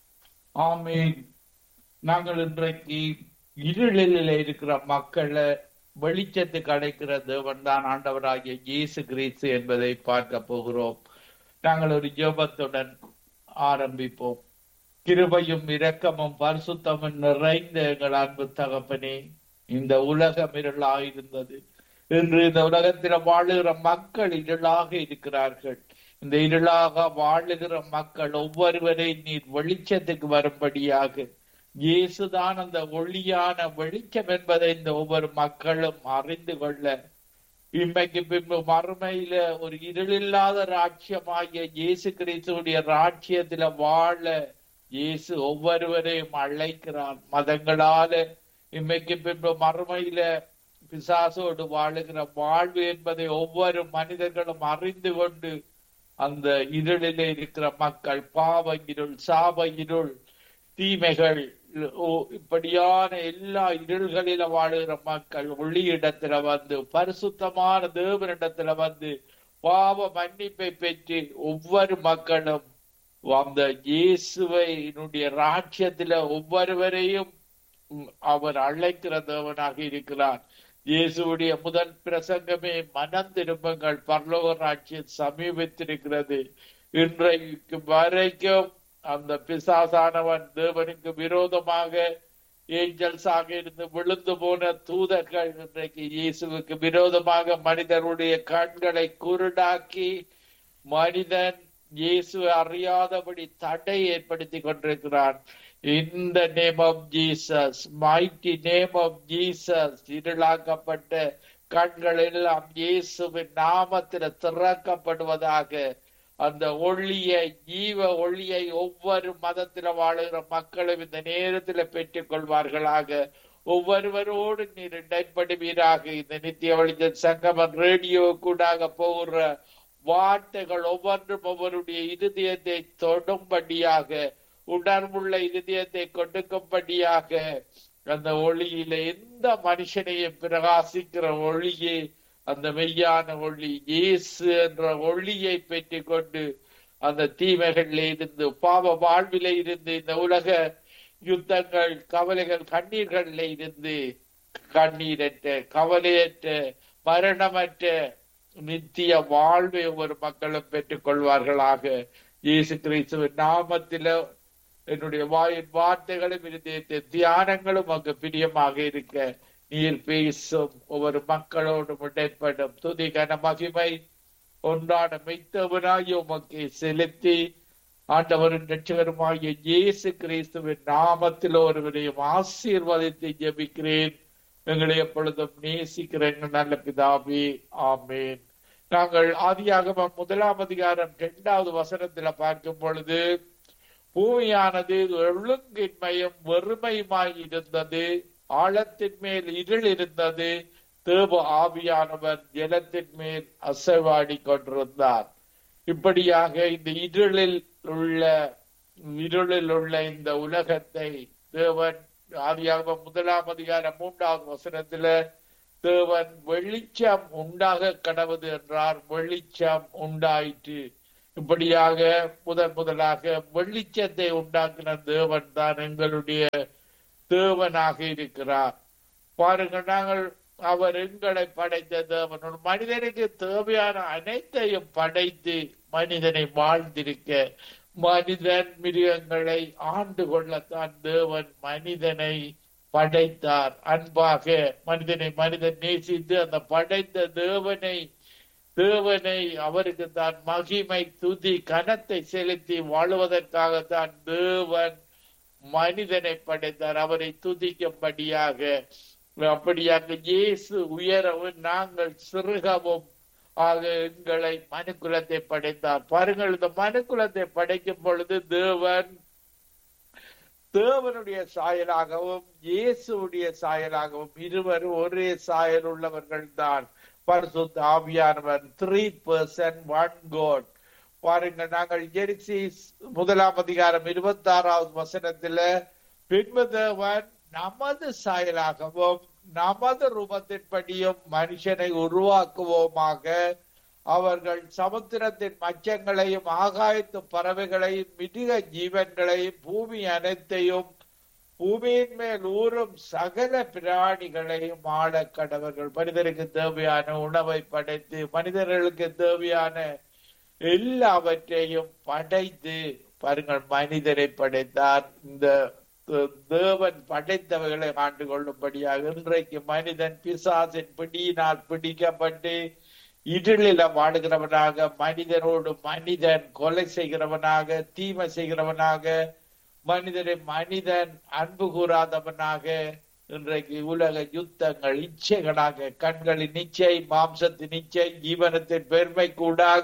ஆமீன் நாங்கள் இன்றைக்கு இருளில் இருக்கிற மக்களை வெளிச்சத்துக்கு அடைக்கிற தேவன் தான் ஆண்டவராகிய இயேசு கிறிஸ்து என்பதை பார்க்க போகிறோம் நாங்கள் ஒரு ஜெபத்துடன் ஆரம்பிப்போம் கிருபையும் இரக்கமும் பரிசுத்தமும் நிறைந்த எங்கள் அன்பு தகப்பனே இந்த உலகம் இருளாயிருந்தது இன்று இந்த உலகத்தில் வாழுகிற மக்கள் இருளாக இருக்கிறார்கள் இந்த இருளாக வாழுகிற மக்கள் ஒவ்வொருவரை நீர் வெளிச்சத்துக்கு வரும்படியாக இயேசுதான் அந்த ஒளியான வெளிச்சம் என்பதை இந்த ஒவ்வொரு மக்களும் அறிந்து கொள்ள இன்றைக்கு பின்பு மறுமையில ஒரு இருளில்லாத ராட்சியமாகிய இயேசு கிறிஸ்துடைய ராட்சியத்துல வாழ இயேசு ஒவ்வொருவரையும் அழைக்கிறார் மதங்களால இன்றைக்கு பின்பு மறுமையில பிசாசோடு வாழுகிற வாழ்வு என்பதை ஒவ்வொரு மனிதர்களும் அறிந்து கொண்டு அந்த இருளிலே இருக்கிற மக்கள் பாவ இருள் சாப இருள் தீமைகள் இப்படியான எல்லா இருள்களில வாழுகிற மக்கள் ஒளி இடத்துல வந்து பரிசுத்தமான தேவனிடத்துல வந்து பாவ மன்னிப்பை பெற்று ஒவ்வொரு மக்களும் அந்த இயேசுவையினுடைய ராட்சியத்துல ஒவ்வொருவரையும் அவர் அழைக்கிற தேவனாக இருக்கிறார் இயேசுடைய முதல் பிரசங்கமே மனம் திரும்புங்கள் பரலோக ராட்சியம் சமீபத்திருக்கிறது இன்றைக்கு வரைக்கும் அந்த பிசாசானவன் தேவனுக்கு விரோதமாக ஏஞ்சல்ஸாக இருந்து விழுந்து போன தூதர்கள் இன்றைக்கு இயேசுவுக்கு விரோதமாக மனிதருடைய கண்களை குருடாக்கி மனிதன் இயேசு அறியாதபடி தடை ஏற்படுத்தி கொண்டிருக்கிறான் இந்த name of Jesus mighty name of Jesus இருளாக்கப்பட்ட கண்கள் எல்லாம் இயேசுவின் நாமத்தில் திறக்கப்படுவதாக அந்த ஒளியை ஜீவ ஒளியை ஒவ்வொரு மதத்துல வாழுகிற மக்களும் இந்த நேரத்துல பெற்றுக் கொள்வார்களாக ஒவ்வொருவரோடு நீர் இடைப்படுவீராக இந்த நித்திய வெளிச்ச சங்கமன் ரேடியோ கூடாக போகிற வார்த்தைகள் ஒவ்வொன்றும் ஒவ்வொருடைய இருதயத்தை தொடும்படியாக உணர்வுள்ள இருதயத்தை கொடுக்கும்படியாக அந்த ஒளியில எந்த மனுஷனையும் பிரகாசிக்கிற ஒளியே அந்த மெய்யான ஒளி இயேசு என்ற ஒளியை பெற்றுக் கொண்டு அந்த தீமைகளில் இருந்து பாவ வாழ்வில இருந்து இந்த உலக யுத்தங்கள் கவலைகள் கண்ணீர்களில் இருந்து கண்ணீரற்ற கவலையற்ற மரணமற்ற நித்திய வாழ்வை ஒவ்வொரு மக்களும் பெற்றுக் கொள்வார்களாக இயேசு கிறிஸ்துவின் நாமத்தில என்னுடைய வாயின் வார்த்தைகளும் இருதயத்தை தியானங்களும் அங்கு பிரியமாக இருக்க நீர் பேசும் ஒவ்வொரு மக்களோடு இடைப்படும் துதி கன மகிமை ஒன்றான மெய்த்தவனாய் உமக்கு செலுத்தி ஆண்டவரின் ரட்சகருமாகிய இயேசு கிறிஸ்துவின் நாமத்தில் ஒருவரையும் ஆசீர்வதித்து ஜெபிக்கிறேன் எங்களை எப்பொழுதும் நேசிக்கிற எங்கள் நல்ல பிதாவே ஆமேன் நாங்கள் ஆதியாகமம் முதலாம் அதிகாரம் இரண்டாவது வசனத்துல பார்க்கும் பொழுது பூமியானது ஒழுங்கின்மையும் வெறுமையுமாய் இருந்தது ஆழத்தின் மேல் இருள் இருந்தது தேவ ஆவியானவர் ஜலத்தின் மேல் அசைவாடி கொண்டிருந்தார் இப்படியாக இந்த இருளில் உள்ள இருளில் உள்ள இந்த உலகத்தை தேவன் ஆதியாக முதலாம் அதிகாரம் மூன்றாவது வசனத்துல தேவன் வெளிச்சம் உண்டாக கடவுது என்றார் வெளிச்சம் உண்டாயிற்று இப்படியாக முதன் முதலாக வெளிச்சத்தை உண்டாக்கின தேவன் தான் எங்களுடைய தேவனாக இருக்கிறார் பாருங்கள் நாங்கள் அவர் எங்களை படைத்த தேவன் ஒரு மனிதனுக்கு தேவையான அனைத்தையும் படைத்து மனிதனை வாழ்ந்திருக்க மனிதன் மிருகங்களை ஆண்டு கொள்ளத்தான் தேவன் மனிதனை படைத்தார் அன்பாக மனிதனை மனிதன் நேசித்து அந்த படைத்த தேவனை தேவனை அவருக்கு தான் மகிமை துதி கனத்தை செலுத்தி வாழுவதற்காகத்தான் தேவன் மனிதனை படைத்தார் அவரை துதிக்கும்படியாக அப்படியாக இயேசு உயரவும் நாங்கள் சிறுகவும் ஆக எங்களை மனுக்குலத்தை படைத்தார் பாருங்கள் இந்த மனுக்குலத்தை படைக்கும் பொழுது தேவன் தேவனுடைய சாயலாகவும் இயேசுடைய சாயலாகவும் இருவரும் ஒரே சாயல் உள்ளவர்கள் தான் பரிசுத்த ஆவியானவர் த்ரீ பர்சன் ஒன் கோட் பாருங்கள் நாங்கள் ஜெரிசிஸ் முதலாம் அதிகாரம் இருபத்தி ஆறாவது வசனத்துல பின்பு தேவன் நமது சாயலாகவும் நமது ரூபத்தின்படியும் மனுஷனை உருவாக்குவோமாக அவர்கள் சமுத்திரத்தின் மச்சங்களையும் ஆகாயத்து பறவைகளையும் மிருக ஜீவன்களையும் பூமி அனைத்தையும் பூமியின் மேல் ஊறும் சகல பிராணிகளையும் ஆள கடவர்கள் மனிதருக்கு தேவையான உணவை படைத்து மனிதர்களுக்கு தேவையான எல்லாவற்றையும் படைத்து பாருங்கள் மனிதரை படைத்தார் இந்த தேவன் படைத்தவைகளை ஆண்டு கொள்ளும்படியாக இன்றைக்கு மனிதன் பிசாசின் பிடியினால் பிடிக்கப்பட்டு இருளில வாடுகிறவனாக மனிதனோடு மனிதன் கொலை செய்கிறவனாக தீமை செய்கிறவனாக மனிதனை மனிதன் அன்பு கூறாதவனாக இன்றைக்கு உலக யுத்தங்கள் இச்சைகளாக கண்களின் இச்சை மாம்சத்தின் இச்சை ஜீவனத்தின் பெருமை கூடாக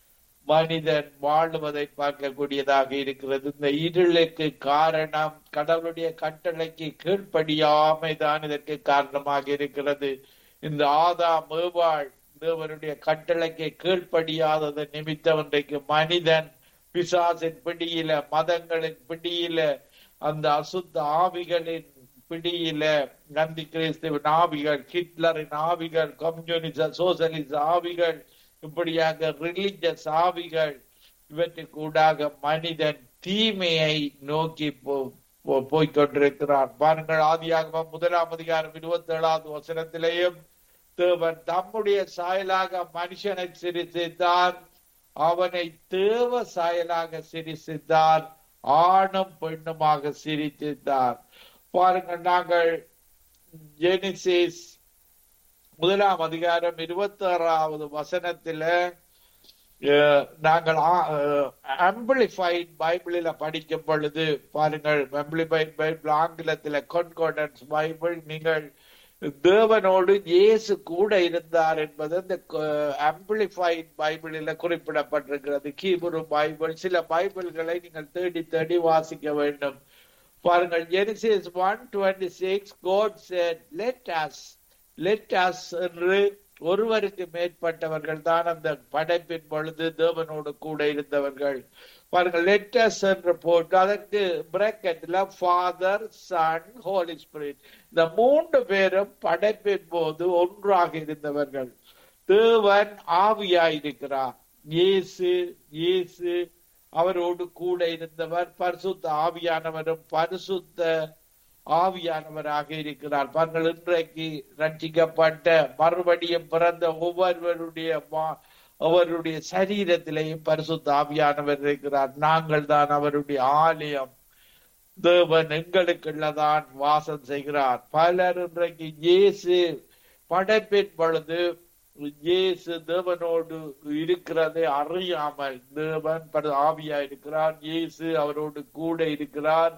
மனிதன் வாழுவதை பார்க்கக்கூடியதாக இருக்கிறது இந்த இருளுக்கு காரணம் கடவுளுடைய கட்டளைக்கு கீழ்ப்படியாமை தான் இதற்கு காரணமாக இருக்கிறது இந்த ஆதா மேவாள் தேவனுடைய கட்டளைக்கு கீழ்ப்படியாதது நிமித்தம் இன்றைக்கு மனிதன் பிசாசின் பிடியில மதங்களின் பிடியில அந்த அசுத்த ஆவிகளின் பிடியில நந்தி கிறிஸ்துவின் ஆவிகள் ஹிட்லரின் ஆவிகள் கம்யூனிச சோசலிச ஆவிகள் இப்படியாக ரிலிஜியஸ் ஆவிகள் இவற்றுக்கூடாக மனிதன் தீமையை நோக்கி போய்கொண்டிருக்கிறார் பாருங்கள் ஆதியாக முதலாம் அதிகாரம் இருபத்தி ஏழாவது வசனத்திலேயும் தேவன் தம்முடைய சாயலாக மனுஷனை சிரிசித்தார் அவனை தேவ சாயலாக சிரிசித்தார் ஆணும் பெண்ணுமாக சிரித்தித்தார் பாருங்கள் நாங்கள் ஜெனிசிஸ் முதலாம் அதிகாரம் இருபத்தி ஆறாவது வசனத்துல நாங்கள் ஆம்பிளிஃபைட் பைபிளில படிக்கும் பொழுது பாருங்கள் ஆம்பிளிஃபைட் பைபிள் ஆங்கிலத்துல கொன்கோடன்ஸ் பைபிள் நீங்கள் தேவனோடு இயேசு கூட இருந்தார் என்பது இந்த ஆம்பிளிஃபைட் பைபிளில் குறிப்பிடப்பட்டிருக்கிறது கீபுரு பைபிள் சில பைபிள்களை நீங்கள் தேடி தேடி வாசிக்க வேண்டும் பாருங்கள் Genesis one twenty six God said let us let us என்று ஒருவருக்கு மேற்பட்டவர்கள் தான் அந்த படைப்பின் பொழுது தேவனோடு கூட இருந்தவர்கள் பாருங்கள் லெட்டஸ் என்று போட்டு அதற்கு பிரக்கெட்ல ஃபாதர் சன் ஹோலி ஸ்பிரிட் இந்த மூன்று பேரும் படைப்பின் போது ஒன்றாக இருந்தவர்கள் தேவன் ஆவியாயிருக்கிறார் இயேசு இயேசு அவரோடு கூட இருந்தவர் பரிசுத்த ஆவியானவரும் பரிசுத்த ஆவியானவராக இருக்கிறார் பாருங்கள் இன்றைக்கு ரட்சிக்கப்பட்ட மறுபடியும் பிறந்த ஒவ்வொருவருடைய அவருடைய சரீரத்திலேயும் பரிசுத்த ஆவியானவர் இருக்கிறார் நாங்கள் தான் அவருடைய ஆலயம் தேவன் எங்களுக்குள்ளதான் வாசம் செய்கிறார் பலர் இன்றைக்கு இயேசு படைப்பின் பொழுது இயேசு தேவனோடு இருக்கிறதை அறியாமல் தேவன் ஆவியா இருக்கிறார் இயேசு அவரோடு கூட இருக்கிறார்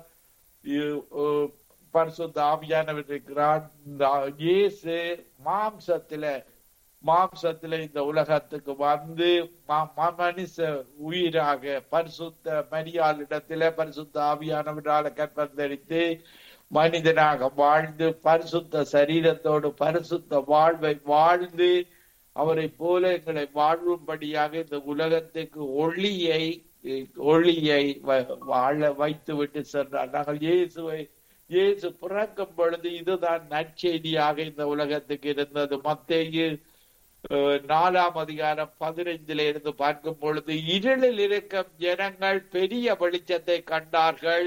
பரிசுத்த ஆவியானவர் இருக்கிறார் இயேசு மாம்சத்தில மாம்சத்துல இந்த உலகத்துக்கு வந்து மனுஷ உயிராக பரிசுத்த மரியாளிடத்தில பரிசுத்த ஆவியானவரால கற்பந்தரித்து மனிதனாக வாழ்ந்து பரிசுத்த சரீரத்தோடு பரிசுத்த வாழ்வை வாழ்ந்து அவரை போல எங்களை வாழ்வும்படியாக இந்த உலகத்துக்கு ஒளியை ஒளியை வாழ வைத்து விட்டு சென்றார் நாங்கள் இயேசுவை இயேசு பிறக்கும் பொழுது இதுதான் நற்செய்தியாக இந்த உலகத்துக்கு இருந்தது மத்தேயு அஹ், நாலாம் அதிகாரம் பதினைந்தில இருந்து பார்க்கும் பொழுது இருளில் இருக்கும் ஜனங்கள் பெரிய வெளிச்சத்தை கண்டார்கள்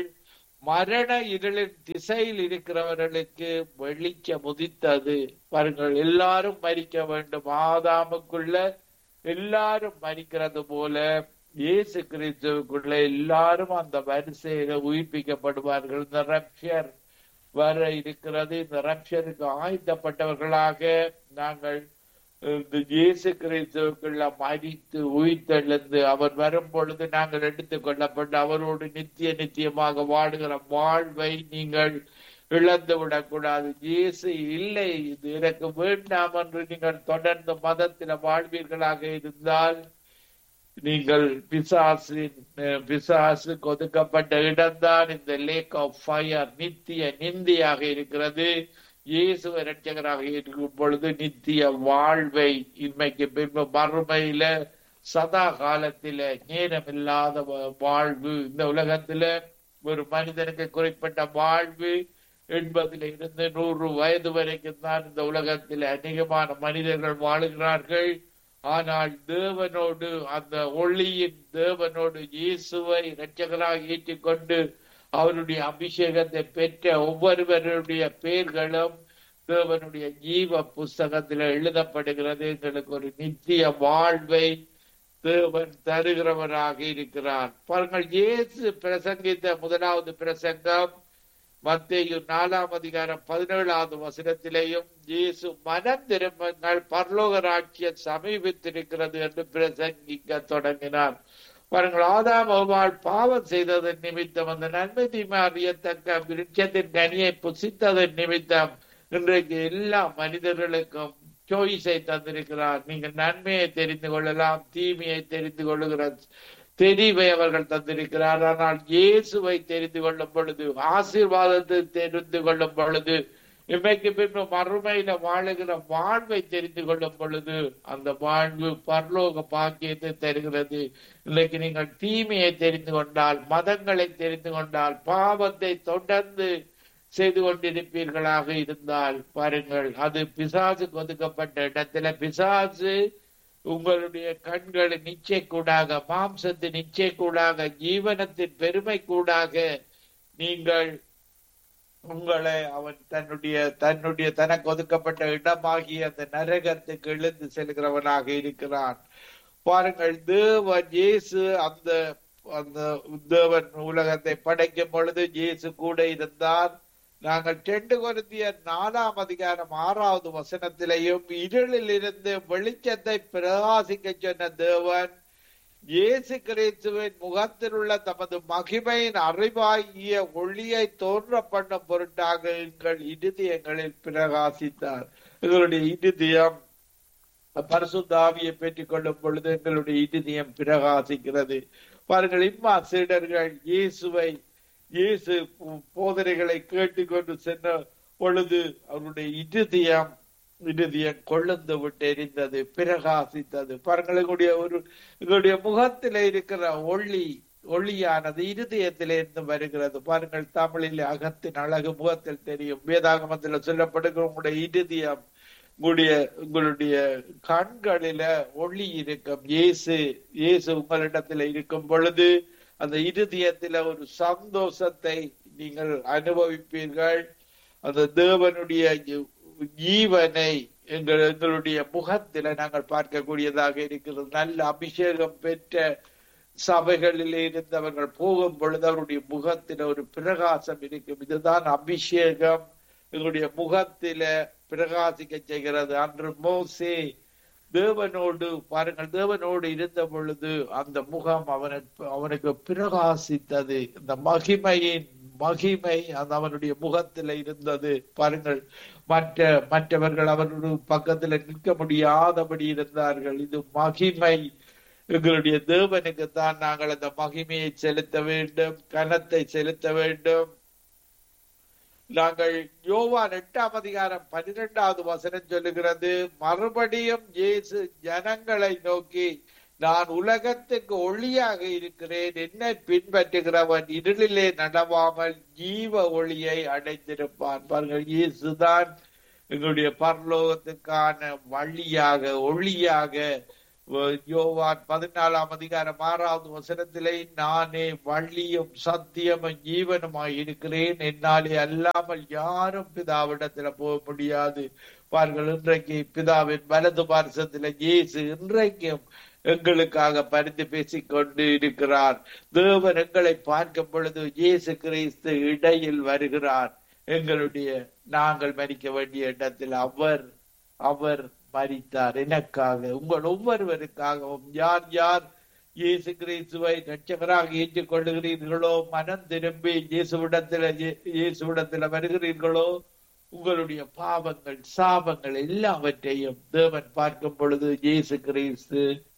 மரண இருளின் திசையில் இருக்கிறவர்களுக்கு வெளிச்சம் உதித்தது பாருங்கள் எல்லாரும் மரிக்க வேண்டும் ஆதாமுக்குள்ள எல்லாரும் மரிக்கிறது போல இயேசு கிறிஸ்துவுக்குள்ள எல்லாரும் அந்த வரிசையில உயிர்ப்பிக்கப்படுவார்கள் இந்த ரப்ஷர் வர இருக்கிறது இந்த ரப்ஷருக்கு ஆயத்தப்பட்டவர்களாக நாங்கள் இந்த இயேசு கிறிஸ்துவுக்குள்ள மறித்து உயிர்த்தெழுந்து அவர் வரும் பொழுது நாங்கள் எடுத்துக் கொள்ளப்பட்டு அவரோடு நித்திய நித்தியமாக வாடுகிற வாழ்வை நீங்கள் இழந்து விடக்கூடாது இயேசு இல்லை இது எனக்கு வேண்டாம் என்று நீங்கள் தொடர்ந்து மதத்தில வாழ்வீர்களாக இருந்தால் நீங்கள் பிசாசின் அஹ், பிசாசு ஒதுக்கப்பட்ட இடம்தான் இந்த லேக் ஆஃப் ஃபயர் நித்திய நிந்தியாக இருக்கிறது இயேசு இரட்சகராக இருக்கும் பொழுது நித்திய வாழ்வை இன்மைக்கு பின்பு மறுமையில சதா காலத்தில நேரமில்லாத வா- வாழ்வு இந்த உலகத்துல ஒரு மனிதனுக்கு குறிப்பிட்ட வாழ்வு எண்பதுல இருந்து நூறு வயது வரைக்கும் தான் இந்த உலகத்தில் அதிகமான மனிதர்கள் வாழுகிறார்கள் ஆனால் தேவனோடு அந்த ஒளியின் தேவனோடு இயேசுவை இரட்சகராக ஏற்றுக்கொண்டு அவருடைய அபிஷேகத்தை பெற்ற ஒவ்வொருவருடைய பெயர்களும் தேவனுடைய ஜீவ புஸ்தகத்தில் எழுதப்படுகிறது எங்களுக்கு ஒரு நித்திய வாழ்வை தேவன் தருகிறவராக இருக்கிறார் பாருங்கள் இயேசு பிரசங்கித்த முதலாவது பிரசங்கம் மத்தேயு நாலாம் அதிகாரம் பதினேழாவது வசனத்திலேயும் இயேசு மனம் திரும்புங்கள் பரலோக ராட்சியம் சமீபித்திருக்கிறது என்று பிரசங்கிக்க தொடங்கினார் பாருங்கள் ஆதாம் அவ்வாள் பாவம் செய்ததன் நிமித்தம் அந்த நன்மை தீமை அறியத்தக்க விருட்சத்தின் கனியை புசித்ததன் நிமித்தம் இன்றைக்கு எல்லா மனிதர்களுக்கும் சாய்ஸை தந்திருக்கிறார் நீங்கள் நன்மையை தெரிந்து கொள்ளலாம் தீமையை தெரிந்து கொள்ளுகிற தெரிவை அவர்கள் தந்திருக்கிறார் ஆனால் இயேசுவை தெரிந்து கொள்ளும் பொழுது ஆசீர்வாதத்தை தெரிந்து கொள்ளும் பொழுது இன்றைக்கு பின்பு மறுமையில வாழுகிற வாழ்வை தெரிந்து கொள்ளும் பொழுது அந்த வாழ்வு பரலோக பாக்கியத்தை தருகிறது இன்னைக்கு நீங்கள் தீமையை தெரிந்து கொண்டால் மதங்களை தெரிந்து கொண்டால் பாவத்தை தொடர்ந்து செய்து கொண்டிருப்பீர்களாக இருந்தால் பாருங்கள் அது பிசாசுக்கு ஒதுக்கப்பட்ட இடத்துல பிசாசு உங்களுடைய கண்களின் நிச்சய கூடாக மாம்சத்தின் நிச்சய கூடாக ஜீவனத்தின் பெருமை கூடாக நீங்கள் உங்களை அவன் தன்னுடைய தன்னுடைய தனக்கு ஒதுக்கப்பட்ட இடமாகிய அந்த நரகத்துக்கு எழுந்து செல்கிறவனாக இருக்கிறான் பாருங்கள் தேவன் இயேசு அந்த அந்த தேவன் உலகத்தை படைக்கும் பொழுது இயேசு கூட இருந்தார் நாங்கள் ரெண்டு கொருந்தியர் நாலாம் அதிகாரம் ஆறாவது வசனத்திலேயும் இருளில் இருந்து வெளிச்சத்தை பிரகாசிக்க சொன்ன தேவன் இயேசு கிறிஸ்துவின் முகத்தில் உள்ள தமது மகிமையின் அறிவாகிய ஒளியை தோன்ற பண்ண பொருட்டாக எங்கள் இருதயங்களில் பிரகாசித்தார் எங்களுடைய இருதயம் பரிசுத்தாவியை பெற்றுக் கொள்ளும் பொழுது எங்களுடைய இருதயம் பிரகாசிக்கிறது பாருங்கள் இம்மா சீடர்கள் இயேசுவை இயேசு போதனைகளை கேட்டுக்கொண்டு சென்ற பொழுது அவருடைய இருதயம் இருதயம் கொழுந்து விட்டு எரிந்தது பிரகாசித்தது பாருங்கள் எங்களுடைய ஒரு எங்களுடைய முகத்தில இருக்கிற ஒளி ஒளியானது இருதயத்திலே இருந்து வருகிறது பாருங்கள் தமிழில் அகத்தின் அழகு முகத்தில் தெரியும் வேதாகமத்தில் சொல்லப்படுகிற உங்களுடைய இருதயம் உங்களுடைய உங்களுடைய கண்களில ஒளி இருக்கும் இயேசு இயேசு உங்களிடத்துல இருக்கும் பொழுது அந்த இருதயத்தில ஒரு சந்தோஷத்தை நீங்கள் அனுபவிப்பீர்கள் அந்த தேவனுடைய ஜீவனை எங்கள் எங்களுடைய முகத்தில நாங்கள் பார்க்கக்கூடியதாக இருக்கிறது நல்ல அபிஷேகம் பெற்ற சபைகளில் இருந்தவர்கள் போகும் பொழுது அவருடைய முகத்தில ஒரு பிரகாசம் இருக்கும் இதுதான் அபிஷேகம் எங்களுடைய முகத்தில பிரகாசிக்க செய்கிறது அன்று மோசே தேவனோடு பாருங்கள் தேவனோடு இருந்த பொழுது அந்த முகம் அவனுக்கு அவனுக்கு பிரகாசித்தது இந்த மகிமையின் மகிமை அந்த அவனுடைய முகத்துல இருந்தது பாருங்கள் மற்ற மற்றவர்கள் அவருடைய பக்கத்துல நிற்க முடியாதபடி இருந்தார்கள் இது மகிமை எங்களுடைய தேவனுக்கு தான் நாங்கள் அந்த மகிமையை செலுத்த வேண்டும் கனத்தை செலுத்த வேண்டும் நாங்கள் யோவான் எட்டாம் அதிகாரம் பன்னிரெண்டாவது வசனம் சொல்லுகிறது மறுபடியும் இயேசு ஜனங்களை நோக்கி நான் உலகத்துக்கு ஒளியாக இருக்கிறேன் என்னை பின்பற்றுகிறவன் இருளிலே நடவாமல் ஜீவ ஒளியை அடைந்திருப்பான் பாருங்கள் இயேசுதான் எங்களுடைய பரலோகத்துக்கான வழியாக ஒளியாக அஹ், யோவான் பதினாலாம் அதிகாரம் ஆறாவது வசனத்திலே நானே வழியும் சத்தியமும் ஜீவனுமாய் இருக்கிறேன் என்னாலே அல்லாமல் யாரும் பிதாவிடத்துல போக முடியாது பாருங்கள் இன்றைக்கு பிதாவின் வலது பார்சத்துல இயேசு இன்றைக்கும் எங்களுக்காக பரிந்து பேசிக் கொண்டு இருக்கிறார் தேவன் எங்களை பார்க்கும் பொழுது இயேசு கிறிஸ்து இடையில் வருகிறார் எங்களுடைய நாங்கள் மறிக்க வேண்டிய இடத்தில் அவர் அவர் மறித்தார் எனக்காக உங்கள் ஒவ்வொருவருக்காகவும் யார் யார் இயேசு கிறிஸ்துவை ரட்சகராக ஏற்றுக் கொள்ளுகிறீர்களோ மனம் திரும்பி இயேசுவிடத்தில் இயேசுவிடத்தில் வருகிறீர்களோ உங்களுடைய பாவங்கள் சாபங்கள் எல்லாவற்றையும் தேவன் பார்க்கும் பொழுது இயேசு கிறிஸ்து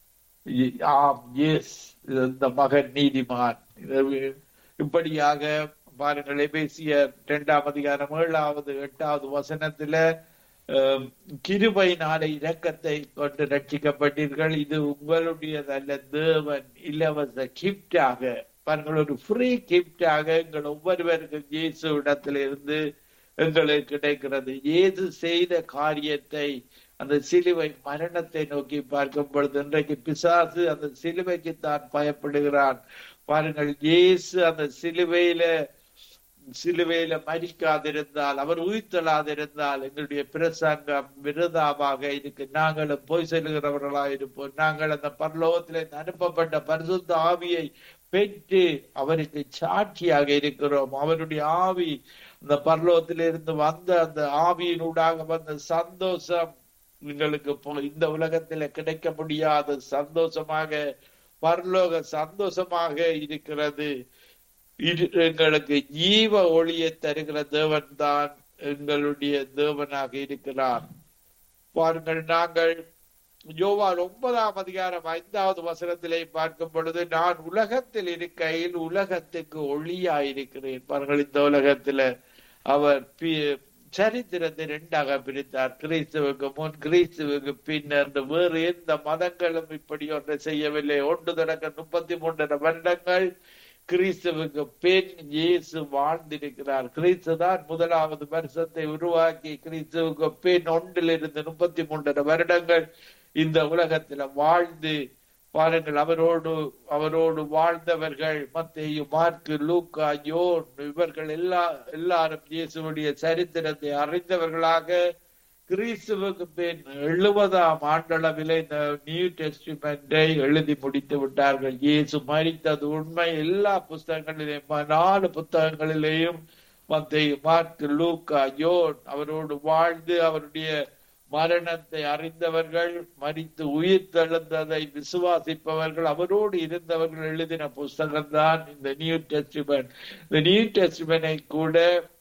இ- ஆம் எஸ் இந்த மகன் நீதிமான் இது- இப்படியாக பாருங்கள் பேசிய இரண்டாம் அதிகாரம் ஏழாவது எட்டாவது வசனத்துல அஹ், கிருபையினாலே இரக்கத்தை கொண்டு ரட்சிக்கப்பட்டீர்கள் இது உங்களுடையதல்ல தேவன் இலவச கிஃப்டாக பாருங்கள் ஒரு ஃப்ரீ கிஃப்டாக எங்கள் ஒவ்வொருவருக்கும் இயேசு இடத்துல இருந்து எங்களுக்கு கிடைக்கிறது இயேசு செய்த காரியத்தை அந்த சிலுவை மரணத்தை நோக்கி பார்க்கும் பொழுது இன்றைக்கு பிசாசு அந்த சிலுவைக்கு தான் பயப்படுகிறான் பாருங்கள் இயேசு அந்த சிலுவையில சிலுவையில மறிக்காதிருந்தால் அவர் உயிர்த்தலாதிருந்தால் எங்களுடைய பிரசங்கம் விருதாவாக இருக்கு நாங்களும் போய் செல்கிறவர்களாக இருப்போம் நாங்கள் அந்த பரலோகத்திலே அனுப்பப்பட்ட பரிசுத்த ஆவியை பெற்று அவருக்கு சாட்சியாக இருக்கிறோம் அவருடைய ஆவி அந்த பரலோகத்திலிருந்து வந்த அந்த ஆவியினூடாக வந்த சந்தோஷம் எங்களுக்கு இப்போ இந்த உலகத்துல கிடைக்க முடியாத சந்தோஷமாக பரலோக சந்தோஷமாக இருக்கிறது இது எங்களுக்கு ஜீவ ஒளியை தருகிற தேவன் தான் எங்களுடைய தேவனாக இருக்கிறார் பாருங்கள் நாங்கள் யோவான் ஒன்பதாம் அதிகாரம் ஐந்தாவது வசனத்திலே பார்க்கும் பொழுது நான் உலகத்தில் இருக்கையில் உலகத்துக்கு ஒளியாயிருக்கிறேன் பாருங்கள் இந்த உலகத்துல அவர் பி- சரித்திரத்தை ரெண்டாக பிரித்தார் கிறிஸ்துவுக்கு முன் கிறிஸ்துவுக்கு பின்னர் இந்த வேறு எந்த மதங்களும் இப்படி ஒன்றை செய்யவில்லை ஒன்று தொடக்க முப்பத்தி மூன்றரை வருடங்கள் கிறிஸ்துவுக்கு பின் இயேசு வாழ்ந்திருக்கிறார் கிறிஸ்து தான் முதலாவது வருஷத்தை உருவாக்கி கிறிஸ்துவுக்கு பின் ஒன்றிலிருந்து முப்பத்தி மூன்றரை வருடங்கள் இந்த உலகத்துல வாழ்ந்து பாருங்கள் அவரோடு அவரோடு வாழ்ந்தவர்கள் மத்தேயு மார்க்கு லூக்கா யோன் இவர்கள் எல்லா எல்லாரும் இயேசுவுடைய சரித்திரத்தை அறிந்தவர்களாக கிறிஸ்துவுக்கு பின் எழுபதாம் ஆண்டளவிலே இந்த நியூ டெஸ்டிமெண்டை எழுதி முடித்து விட்டார்கள் இயேசு மறித்தது உண்மை எல்லா புஸ்தகங்களிலேயும் நாலு புத்தகங்களிலேயும் மத்தேயு மார்க்கு லூக்கா யோன் அவரோடு வாழ்ந்து அவருடைய மரணத்தை அறிந்தவர்கள் மறித்து உயிர் தெழுந்ததை விசுவாசிப்பவர்கள் அவரோடு இருந்தவர்கள் எழுதின புஸ்தகம் தான் இந்த நியூ டெஸ்டிமெண்ட் இந்த நியூ டெஸ்டிமெண்டை கூட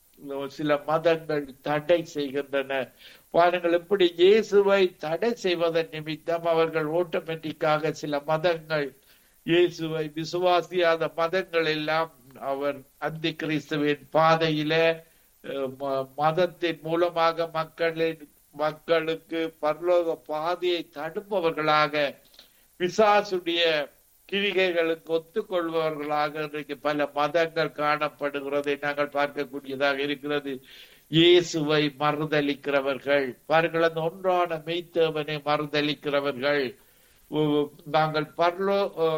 சில மதங்கள் தடை செய்கின்றன பாருங்கள் இப்படி இயேசுவை தடை செய்வதன் நிமித்தம் அவர்கள் ஆட்டோமேட்டிக்காக சில மதங்கள் இயேசுவை விசுவாசியாத மதங்கள் எல்லாம் அவர் அந்தி கிறிஸ்துவின் பாதையில அஹ், ம- மதத்தின் மூலமாக மக்களின் மக்களுக்கு பரலோக பாதையை தடுப்பவர்களாக பிசாசுடைய கிரிகைகளுக்கு ஒத்துக்கொள்பவர்களாக இன்றைக்கு பல மதங்கள் காணப்படுகிறதை நாங்கள் பார்க்கக்கூடியதாக இருக்கிறது இயேசுவை மறுதலிக்கிறவர்கள் பாருங்கள் அந்த ஒன்றான மெய்த்தேவனை மறுதலிக்கிறவர்கள் உ- நாங்கள் பரலோ அஹ்,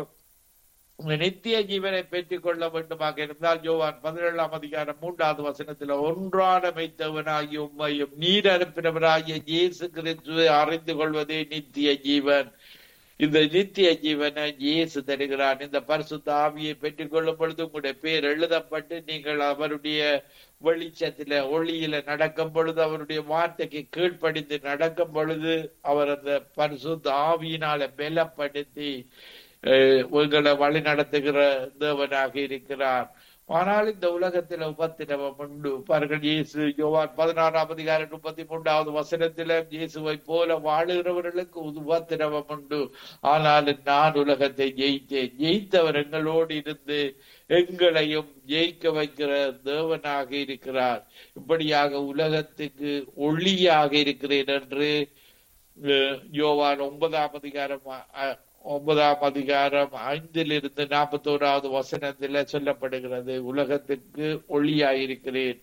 நித்திய ஜீவனை பெற்றுக் கொள்ள வேண்டுமாக இருந்தால் யோவான் பதினேழாம் அதிகாரம் மூன்றாவது வசனத்தில் ஒன்றான மெய்த்தவனாகிய உம்மையும் நீர் அனுப்பினவராகிய இயேசு கிறிஸ்துவை அறிந்து கொள்வதே நித்திய ஜீவன் இந்த நித்திய ஜீவனை இயேசு தருகிறான் இந்த பரிசுத்த ஆவியை பெற்றுக் கொள்ளும் பொழுது உங்களுடைய பேர் எழுதப்பட்டு நீங்கள் அவருடைய வெளிச்சத்தில ஒளியில நடக்கும் பொழுது அவருடைய வார்த்தைக்கு கீழ்ப்படிந்து நடக்கும் பொழுது அவர் அந்த பரிசுத்த ஆவியினால பலப்படுத்தி அஹ், உங்களை வழி நடத்துகிற தேவனாக இருக்கிறார் ஆனால் இந்த உலகத்தில் உபத்திரவம் உண்டு பாருங்கள் இயேசு யோவான் பதினாறாம் அதிகாரம் முப்பத்தி மூன்றாவது வசனத்தில இயேசுவை போல வாழுகிறவர்களுக்கு உபத்திரவம் உண்டு ஆனால் நான் உலகத்தை ஜெயித்தேன் ஜெயித்தவர் எங்களோடு இருந்து எங்களையும் ஜெயிக்க வைக்கிற தேவனாக இருக்கிறார் இப்படியாக உலகத்துக்கு ஒளியாக இருக்கிறேன் என்று அஹ், யோவான் ஒன்பதாம் அதிகாரம் அஹ், ஒன்பதாம் அதிகாரம் ஐந்திலிருந்து நாற்பத்தோராவது வசனத்துல சொல்லப்படுகிறது உலகத்துக்கு ஒளியாயிருக்கிறேன்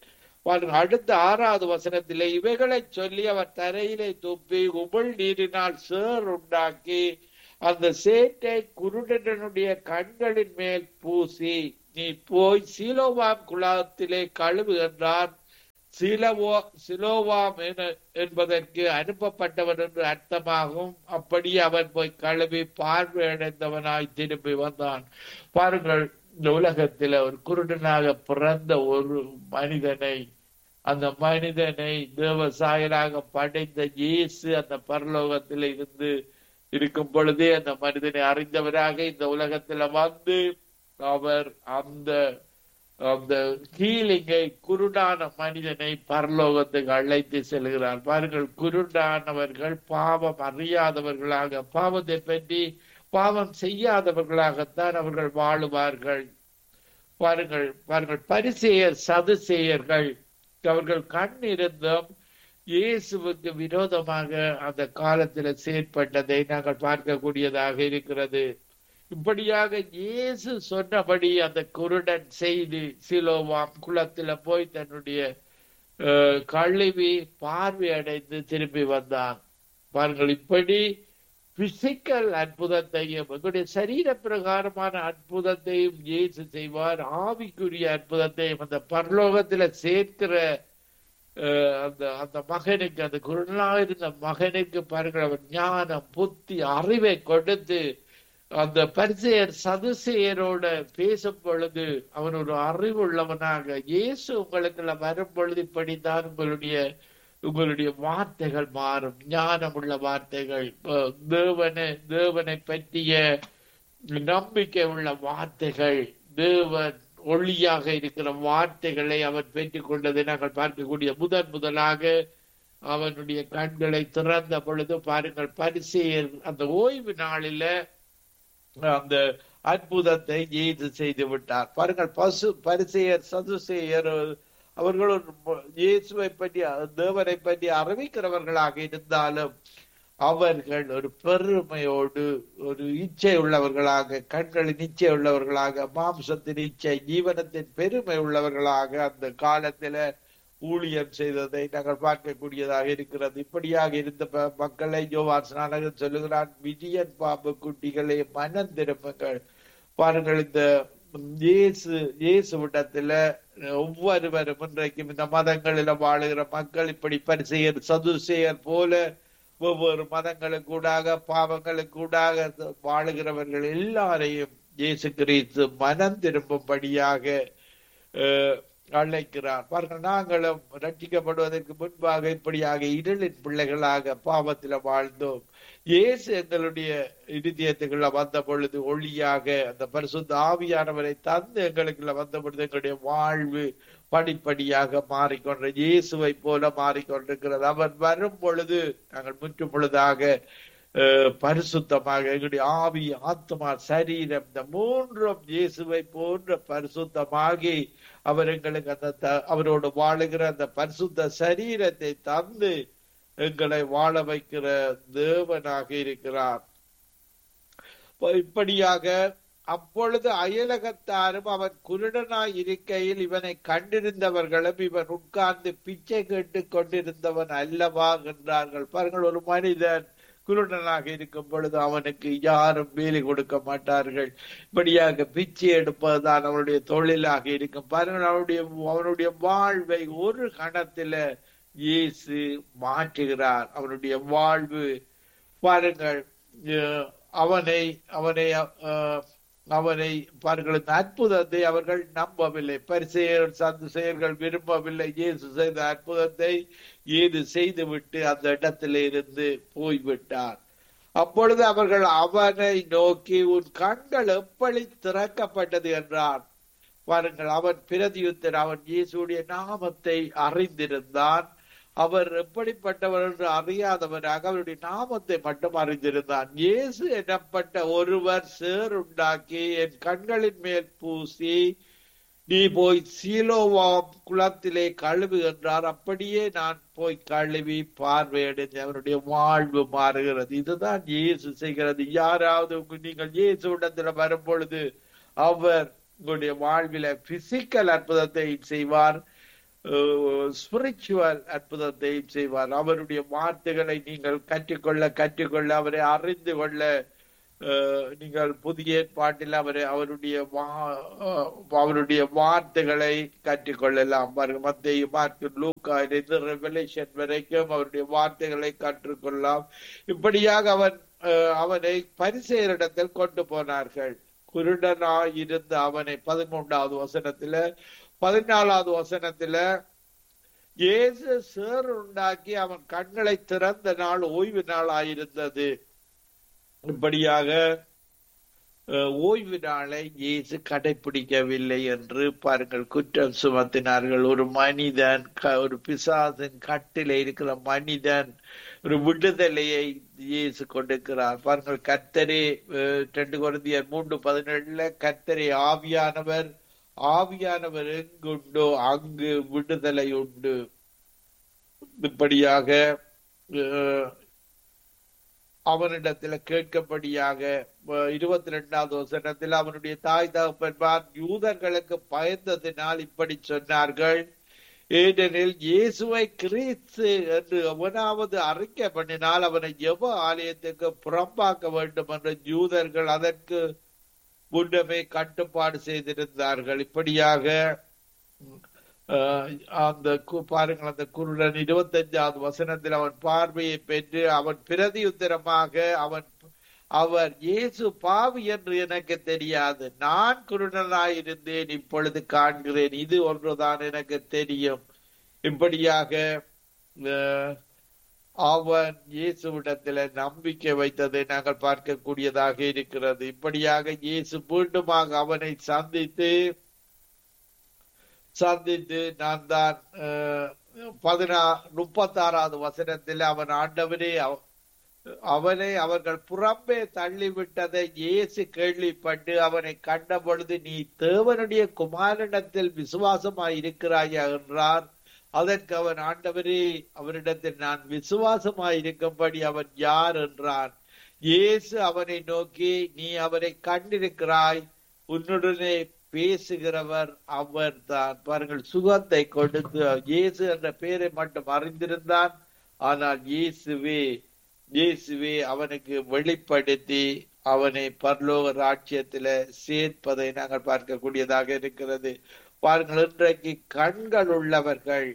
பாருங்க அடுத்த ஆறாவது வசனத்திலே இவைகளை சொல்லி அவர் தரையிலே துப்பி உமிழ் நீரினால் சேர் உண்டாக்கி அந்த சேற்றை குருடனுடைய கண்களின் மேல் பூசி நீ போய் சீலோவாம் குளத்திலே கழுவு என்றார் சிலவோ சிலோவாம் என- என்பதற்கு அனுப்பப்பட்டவன் என்று அர்த்தமாகும் அப்படி அவன் போய் கழுவி பார்வையடைந்தவனாய் திரும்பி வந்தான் பாருங்கள் இந்த உலகத்தில் ஒரு குருடனாக பிறந்த ஒரு மனிதனை அந்த மனிதனை தேவ சாயலாக படைத்த இயேசு அந்த பரலோகத்தில் இருந்து இருக்கும் பொழுதே அந்த மனிதனை அறிந்தவராக இந்த உலகத்துல வந்து அவர் அந்த அந்த ஹீலிங்கை குருடான மனிதனை பரலோகத்துக்கு அழைத்து செல்கிறார் பாருங்கள் குருடானவர்கள் பாவம் அறியாதவர்களாக பாவத்தை பற்றி பாவம் செய்யாதவர்களாகத்தான் அவர்கள் வாழுவார்கள் பாருங்கள் பாருங்கள் பரிசெயர் சதுசேயர்கள் அவர்கள் கண் இருந்தும் இயேசுவுக்கு விரோதமாக அந்த காலத்துல செயற்பட்டதை நாங்கள் பார்க்கக்கூடியதாக இருக்கிறது இப்படியாக இயேசு சொன்னபடி அந்த குருடன் செய்து சிலோவாம் குளத்துல போய் தன்னுடைய அஹ், கழுவி பார்வை அடைந்து திரும்பி வந்தான் பாருங்கள் இப்படி பிசிக்கல் அற்புதத்தையும் எங்களுடைய சரீர பிரகாரமான அற்புதத்தையும் இயேசு செய்வார் ஆவிக்குரிய அற்புதத்தையும் அந்த பரலோகத்துல சேர்க்கிற அஹ், அந்த அந்த மகனுக்கு அந்த குருடனாக இருந்த மகனுக்கு பாருங்கள் அவர் ஞானம் புத்தி அறிவை கொடுத்து அந்த பரிசெயர் சதுசேயரோட பேசும் பொழுது அவன் ஒரு அறிவுள்ளவனாக இயேசு உங்களுக்கு வரும் பொழுது இப்படித்தான் உங்களுடைய உங்களுடைய வார்த்தைகள் மாறும் ஞானம் உள்ள வார்த்தைகள் அஹ் தேவனை தேவனை பற்றிய நம்பிக்கை உள்ள வார்த்தைகள் தேவன் ஒளியாக இருக்கிற வார்த்தைகளை அவன் பெற்றுக் கொண்டதை நாங்கள் பார்க்கக்கூடிய முதன் முதலாக அவனுடைய கண்களை திறந்த பொழுது பாருங்கள் பரிசெயர் அந்த ஓய்வு நாளில அந்த அற்புதத்தை இயேசு செய்து விட்டார் பாருங்கள் பசு பரிசெயர் சதுசேயர் அவர்கள் ஒரு இயேசுவை பற்றி தேவனை பற்றி அறிவிக்கிறவர்களாக இருந்தாலும் அவர்கள் ஒரு பெருமையோடு ஒரு இச்சை உள்ளவர்களாக கண்களின் இச்சை உள்ளவர்களாக மாம்சத்தின் இச்சை ஜீவனத்தின் பெருமை உள்ளவர்களாக அந்த காலத்துல ஊழியம் செய்ததை நாங்கள் பார்க்கக்கூடியதாக இருக்கிறது இப்படியாக இருந்த ப- மக்களை யோவான் ஸ்நானகன் சொல்லுகிறான் விஜயன் பாம்பு குட்டிகளே மனம் திரும்புங்கள் பாருங்கள் இந்த இயேசு இயேசுவிடத்துல ஒவ்வொருவரும் இன்றைக்கும் இந்த மதங்களில வாழுகிற மக்கள் இப்படி பரிசெயர் சதுசெயர் போல ஒவ்வொரு மதங்களுக்கூடாக பாவங்களுக்கூடாக வாழுகிறவர்கள் எல்லாரையும் இயேசு கிறிஸ்து மனம் திரும்பும்படியாக அஹ், அழைக்கிறார் பாருங்கள் நாங்களும் ரட்சிக்கப்படுவதற்கு முன்பாக இப்படியாக இருளின் பிள்ளைகளாக பாவத்தில வாழ்ந்தோம் இயேசு எங்களுடைய இருதயத்துக்குள்ள வந்த பொழுது ஒளியாக அந்த பரிசுத்த ஆவியானவரை தந்து எங்களுக்குள்ள வந்த பொழுது எங்களுடைய வாழ்வு படிப்படியாக மாறிக்கொண்ட இயேசுவை போல மாறிக்கொண்டிருக்கிறது அவர் வரும் பொழுது நாங்கள் முற்று பொழுதாக அஹ், பரிசுத்தமாக எங்களுடைய ஆவி ஆத்மா சரீரம் இந்த மூன்றும் இயேசுவை போன்ற பரிசுத்தமாகி அவர் எங்களுக்கு அந்த த- அவரோடு வாழுகிற அந்த பரிசுத்த சரீரத்தை தந்து எங்களை வாழ வைக்கிற தேவனாக இருக்கிறார் இப்ப இப்படியாக அப்பொழுது அயலகத்தாரும் அவன் குருடனாய் இருக்கையில் இவனை கண்டிருந்தவர்களும் இவன் உட்கார்ந்து பிச்சை கேட்டுக் கொண்டிருந்தவன் அல்லவா என்றார்கள் பாருங்கள் ஒரு மனிதன் குருடனாக இருக்கும் பொழுது அவனுக்கு யாரும் வேலை கொடுக்க மாட்டார்கள் இப்படியாக பிச்சை எடுப்பதுதான் அவனுடைய தொழிலாக இருக்கும் பாருங்கள் அவனுடைய அவனுடைய வாழ்வை ஒரு கணத்தில இயேசு மாற்றுகிறார் அவனுடைய வாழ்வு பாருங்கள் அஹ், அவனை அவனை அஹ், அவனை பாருங்கள் இந்த அற்புதத்தை அவர்கள் நம்பவில்லை பரிசெயர் சந்து செயல்கள் விரும்பவில்லை இயேசு செய்த அற்புதத்தை ஏது செய்துவிட்டு அந்த இடத்திலே இருந்து போய்விட்டார் அப்பொழுது அவர்கள் அவனை நோக்கி உன் கண்கள் எப்படி திறக்கப்பட்டது என்றான் பாருங்கள் அவன் பிரதியுத்தர் அவன் இயேசுடைய நாமத்தை அறிந்திருந்தான் அவர் எப்படிப்பட்டவர் என்று அறியாதவராக அவருடைய நாமத்தை மட்டும் அறிந்திருந்தான் இயேசு எனப்பட்ட ஒருவர் சேர் உண்டாக்கி என் கண்களின் மேல் பூசி நீ போய் சீலோவாம் குளத்திலே கழுவு என்றார் அப்படியே நான் போய் கழுவி பார்வையடைந்து அவருடைய வாழ்வு மாறுகிறது இதுதான் இயேசு செய்கிறது யாராவது உங்க- நீங்கள் இயேசு இடத்துல வரும் பொழுது அவர் உங்களுடைய வாழ்வில பிசிக்கல் அற்புதத்தை செய்வார் ஸ்பிரிச்சுவல் அற்புதத்தையும் செய்வார் அவருடைய வார்த்தைகளை நீங்கள் கற்றுக்கொள்ள கற்றுக்கொள்ள அவரை அறிந்து கொள்ள அஹ், நீங்கள் புதிய ஏற்பாட்டில் அவரை அவருடைய வா- அஹ், அவருடைய வார்த்தைகளை கற்றுக்கொள்ளலாம் பாருங்க மத்திய மார்க்கு லூக்கா இருந்து ரெவலேஷன் வரைக்கும் அவருடைய வார்த்தைகளை கற்றுக்கொள்ளலாம் இப்படியாக அவன் அஹ், அவனை பரிசெயரிடத்தில் கொண்டு போனார்கள் குருடனாய் இருந்த அவனை பதிமூன்றாவது வசனத்துல பதினாலாவது வசனத்துல இயேசு சேர் உண்டாக்கி அவன் கண்களை திறந்த நாள் ஓய்வு நாள் ஆயிருந்தது இப்படியாக அஹ், ஓய்வு நாளை இயேசு கடைபிடிக்கவில்லை என்று பாருங்கள் குற்றம் சுமத்தினார்கள் ஒரு மனிதன் க- ஒரு பிசாசின் கட்டில இருக்கிற மனிதன் ஒரு விடுதலையை இயேசு கொடுக்கிறார் பாருங்கள் கர்த்தரே அஹ், ரெண்டு குழந்தையர் மூன்று பதினேழுல கர்த்தரே ஆவியானவர் ஆவியானவர் எங்குண்டோ அங்கு விடுதலை உண்டு இப்படியாக அஹ், அவனிடத்துல கேட்கப்படியாக இருபத்தி ரெண்டாவது வசனத்தில் அவனுடைய தாய் தகப்பன்மார் யூதர்களுக்கு பயந்ததினால் இப்படி சொன்னார்கள் ஏனெனில் இயேசுவை கிறிஸ்து என்று அவனாவது அறிக்கை பண்ணினால் அவனை எவ ஆலயத்துக்கு புறம்பாக்க வேண்டும் என்று யூதர்கள் அதற்கு முன்னமே கட்டுப்பாடு செய்திருந்தார்கள் இப்படியாக அஹ், அந்த கு- பாருங்கள் அந்த குருடன் இருபத்தஞ்சாவது வசனத்தில் அவன் பார்வையை பெற்று அவன் பிரதியுத்தரமாக அவன் அவர் இயேசு பாவி என்று எனக்கு தெரியாது நான் குருடனாயிருந்தேன் இப்பொழுது காண்கிறேன் இது ஒன்றுதான் எனக்கு தெரியும் இப்படியாக அஹ், அவன் இயேசுவிடத்தில் நம்பிக்கை வைத்ததை நாங்கள் பார்க்கக்கூடியதாக இருக்கிறது இப்படியாக இயேசு மீண்டுமாக அவனை சந்தித்து சந்தித்து நான் தான் அஹ், பதினா முப்பத்தாறாவது வசனத்தில் அவன் ஆண்டவரே அவ- அவனை அவர்கள் புறம்பே தள்ளிவிட்டதை இயேசு கேள்விப்பட்டு அவனை கண்ட பொழுது நீ தேவனுடைய குமாரனிடத்தில் விசுவாசமாய் இருக்கிறாயா என்றார் அதற்கு அவன் ஆண்டவரே அவரிடத்தில் நான் விசுவாசமாய் இருக்கும்படி அவன் யார் என்றான் இயேசு அவனை நோக்கி நீ அவரை கண்டிருக்கிறாய் உன்னுடனே பேசுகிறவர் அவர்தான் பாருங்கள் சுகத்தை கொடுத்து இயேசு என்ற பெயரை மட்டும் அறிந்திருந்தான் ஆனால் இயேசுவே இயேசுவே அவனுக்கு வெளிப்படுத்தி அவனை பரலோக ராட்சியத்தில சேர்ப்பதை நாங்கள் பார்க்கக்கூடியதாக இருக்கிறது பாருங்கள் இன்றைக்கு கண்கள் உள்ளவர்கள்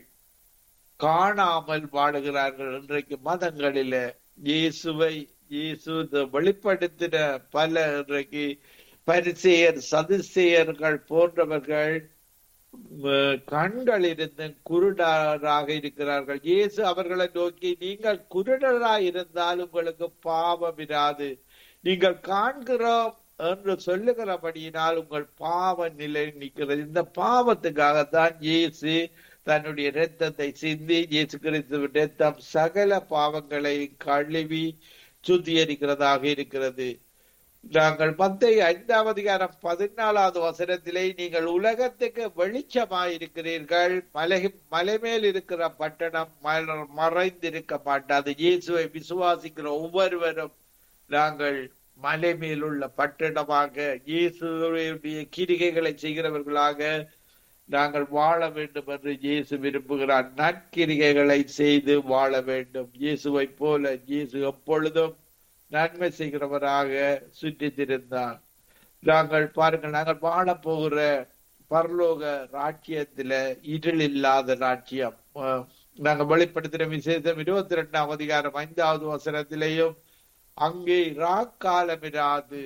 காணாமல் வாழுகிறார்கள் இன்றைக்கு மதங்களில இயேசுவை இயேசு இந்த வெளிப்படுத்தின பல இன்றைக்கு பரிசெயர் சதுசேயர்கள் போன்றவர்கள் அஹ், கண்கள் இருந்து குருடராக இருக்கிறார்கள் இயேசு அவர்களை நோக்கி நீங்கள் குருடராய் இருந்தால் உங்களுக்கு பாவம் இராது நீங்கள் காண்கிறோம் என்று சொல்லுகிறபடியினால் உங்கள் பாவ நிலை நிற்கிறது இந்த பாவத்துக்காகத்தான் இயேசு தன்னுடைய இரத்தத்தை சிந்தி இயேசு கிறிஸ்துவின் இரத்தம் சகல பாவங்களை கழுவி சுத்திகரிக்கிறதாக இருக்கிறது நாங்கள் மத்திய ஐந்தாவது அதிகாரம் பதினாலாவது வசனத்திலே நீங்கள் உலகத்துக்கு வெளிச்சமாயிருக்கிறீர்கள் மலை மலை மேல் இருக்கிற பட்டணம் மல- மறைந்திருக்க மாட்டாது இயேசுவை விசுவாசிக்கிற ஒவ்வொருவரும் நாங்கள் மலை மேல் உள்ள பட்டணமாக இயேசுடைய கிரிகைகளை செய்கிறவர்களாக நாங்கள் வாழ வேண்டும் என்று இயேசு விரும்புகிறார் நற்கிரிகைகளை செய்து வாழ வேண்டும் இயேசுவை போல இயேசு எப்பொழுதும் நன்மை செய்கிறவராக சுற்றித் திரிந்தார் நாங்கள் பாருங்கள் நாங்கள் வாழ போகிற பரலோக ராஜ்யத்துல இருள் இல்லாத ராஜ்யம் அஹ், நாங்கள் வெளிப்படுத்தின விசேஷம் இருபத்தி ரெண்டாம் அதிகாரம் ஐந்தாவது வசனத்திலேயும் அங்கே ராக்காலம் இராது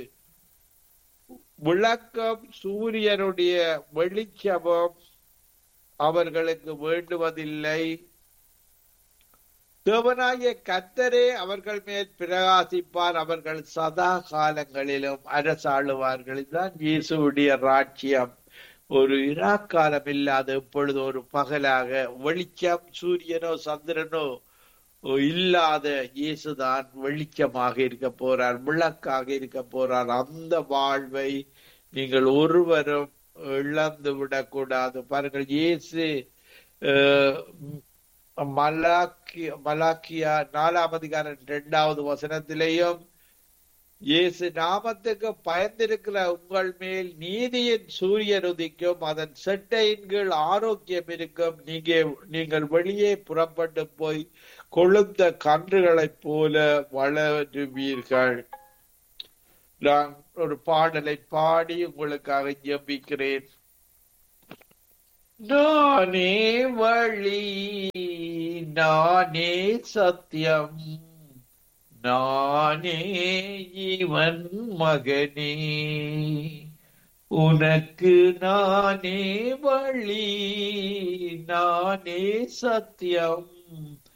விளக்கம் சூரியனுடைய வெளிச்சமும் அவர்களுக்கு வேண்டுவதில்லை தேவனாகிய கத்தரே அவர்கள் மேல் பிரகாசிப்பார் அவர்கள் சதா காலங்களிலும் அரசாளுவார்கள் இதுதான் இயேசுடைய ராஜ்யம் ஒரு இராக்காலம் இல்லாத இப்பொழுது ஒரு பகலாக வெளிச்சம் சூரியனோ சந்திரனோ இல்லாத இயேசுதான் வெளிச்சமாக இருக்க போறார் விளக்காக இருக்க போறார் அந்த வாழ்வை நீங்கள் ஒருவரும் இழந்து விடக்கூடாது பாருங்கள் இயேசு அஹ், மலாக்கி மலாக்கியா நாலாம் அதிகாரம் இரண்டாவது வசனத்திலேயும் இயேசு நாமத்துக்கு பயந்திருக்கிற உங்கள் மேல் நீதியின் சூரியன் உதிக்கும் அதன் செட்டையின் கீழ் ஆரோக்கியம் இருக்கும் நீங்க நீங்கள் வெளியே புறப்பட்டு போய் கொழுந்த கன்றுகளைப் போல வளருவீர்கள் நான் ஒரு பாடலை பாடி உங்களுக்காக ஜெபிக்கிறேன் நானே வழி நானே சத்தியம் நானே இவன் மகனே உனக்கு நானே வழி நானே சத்தியம்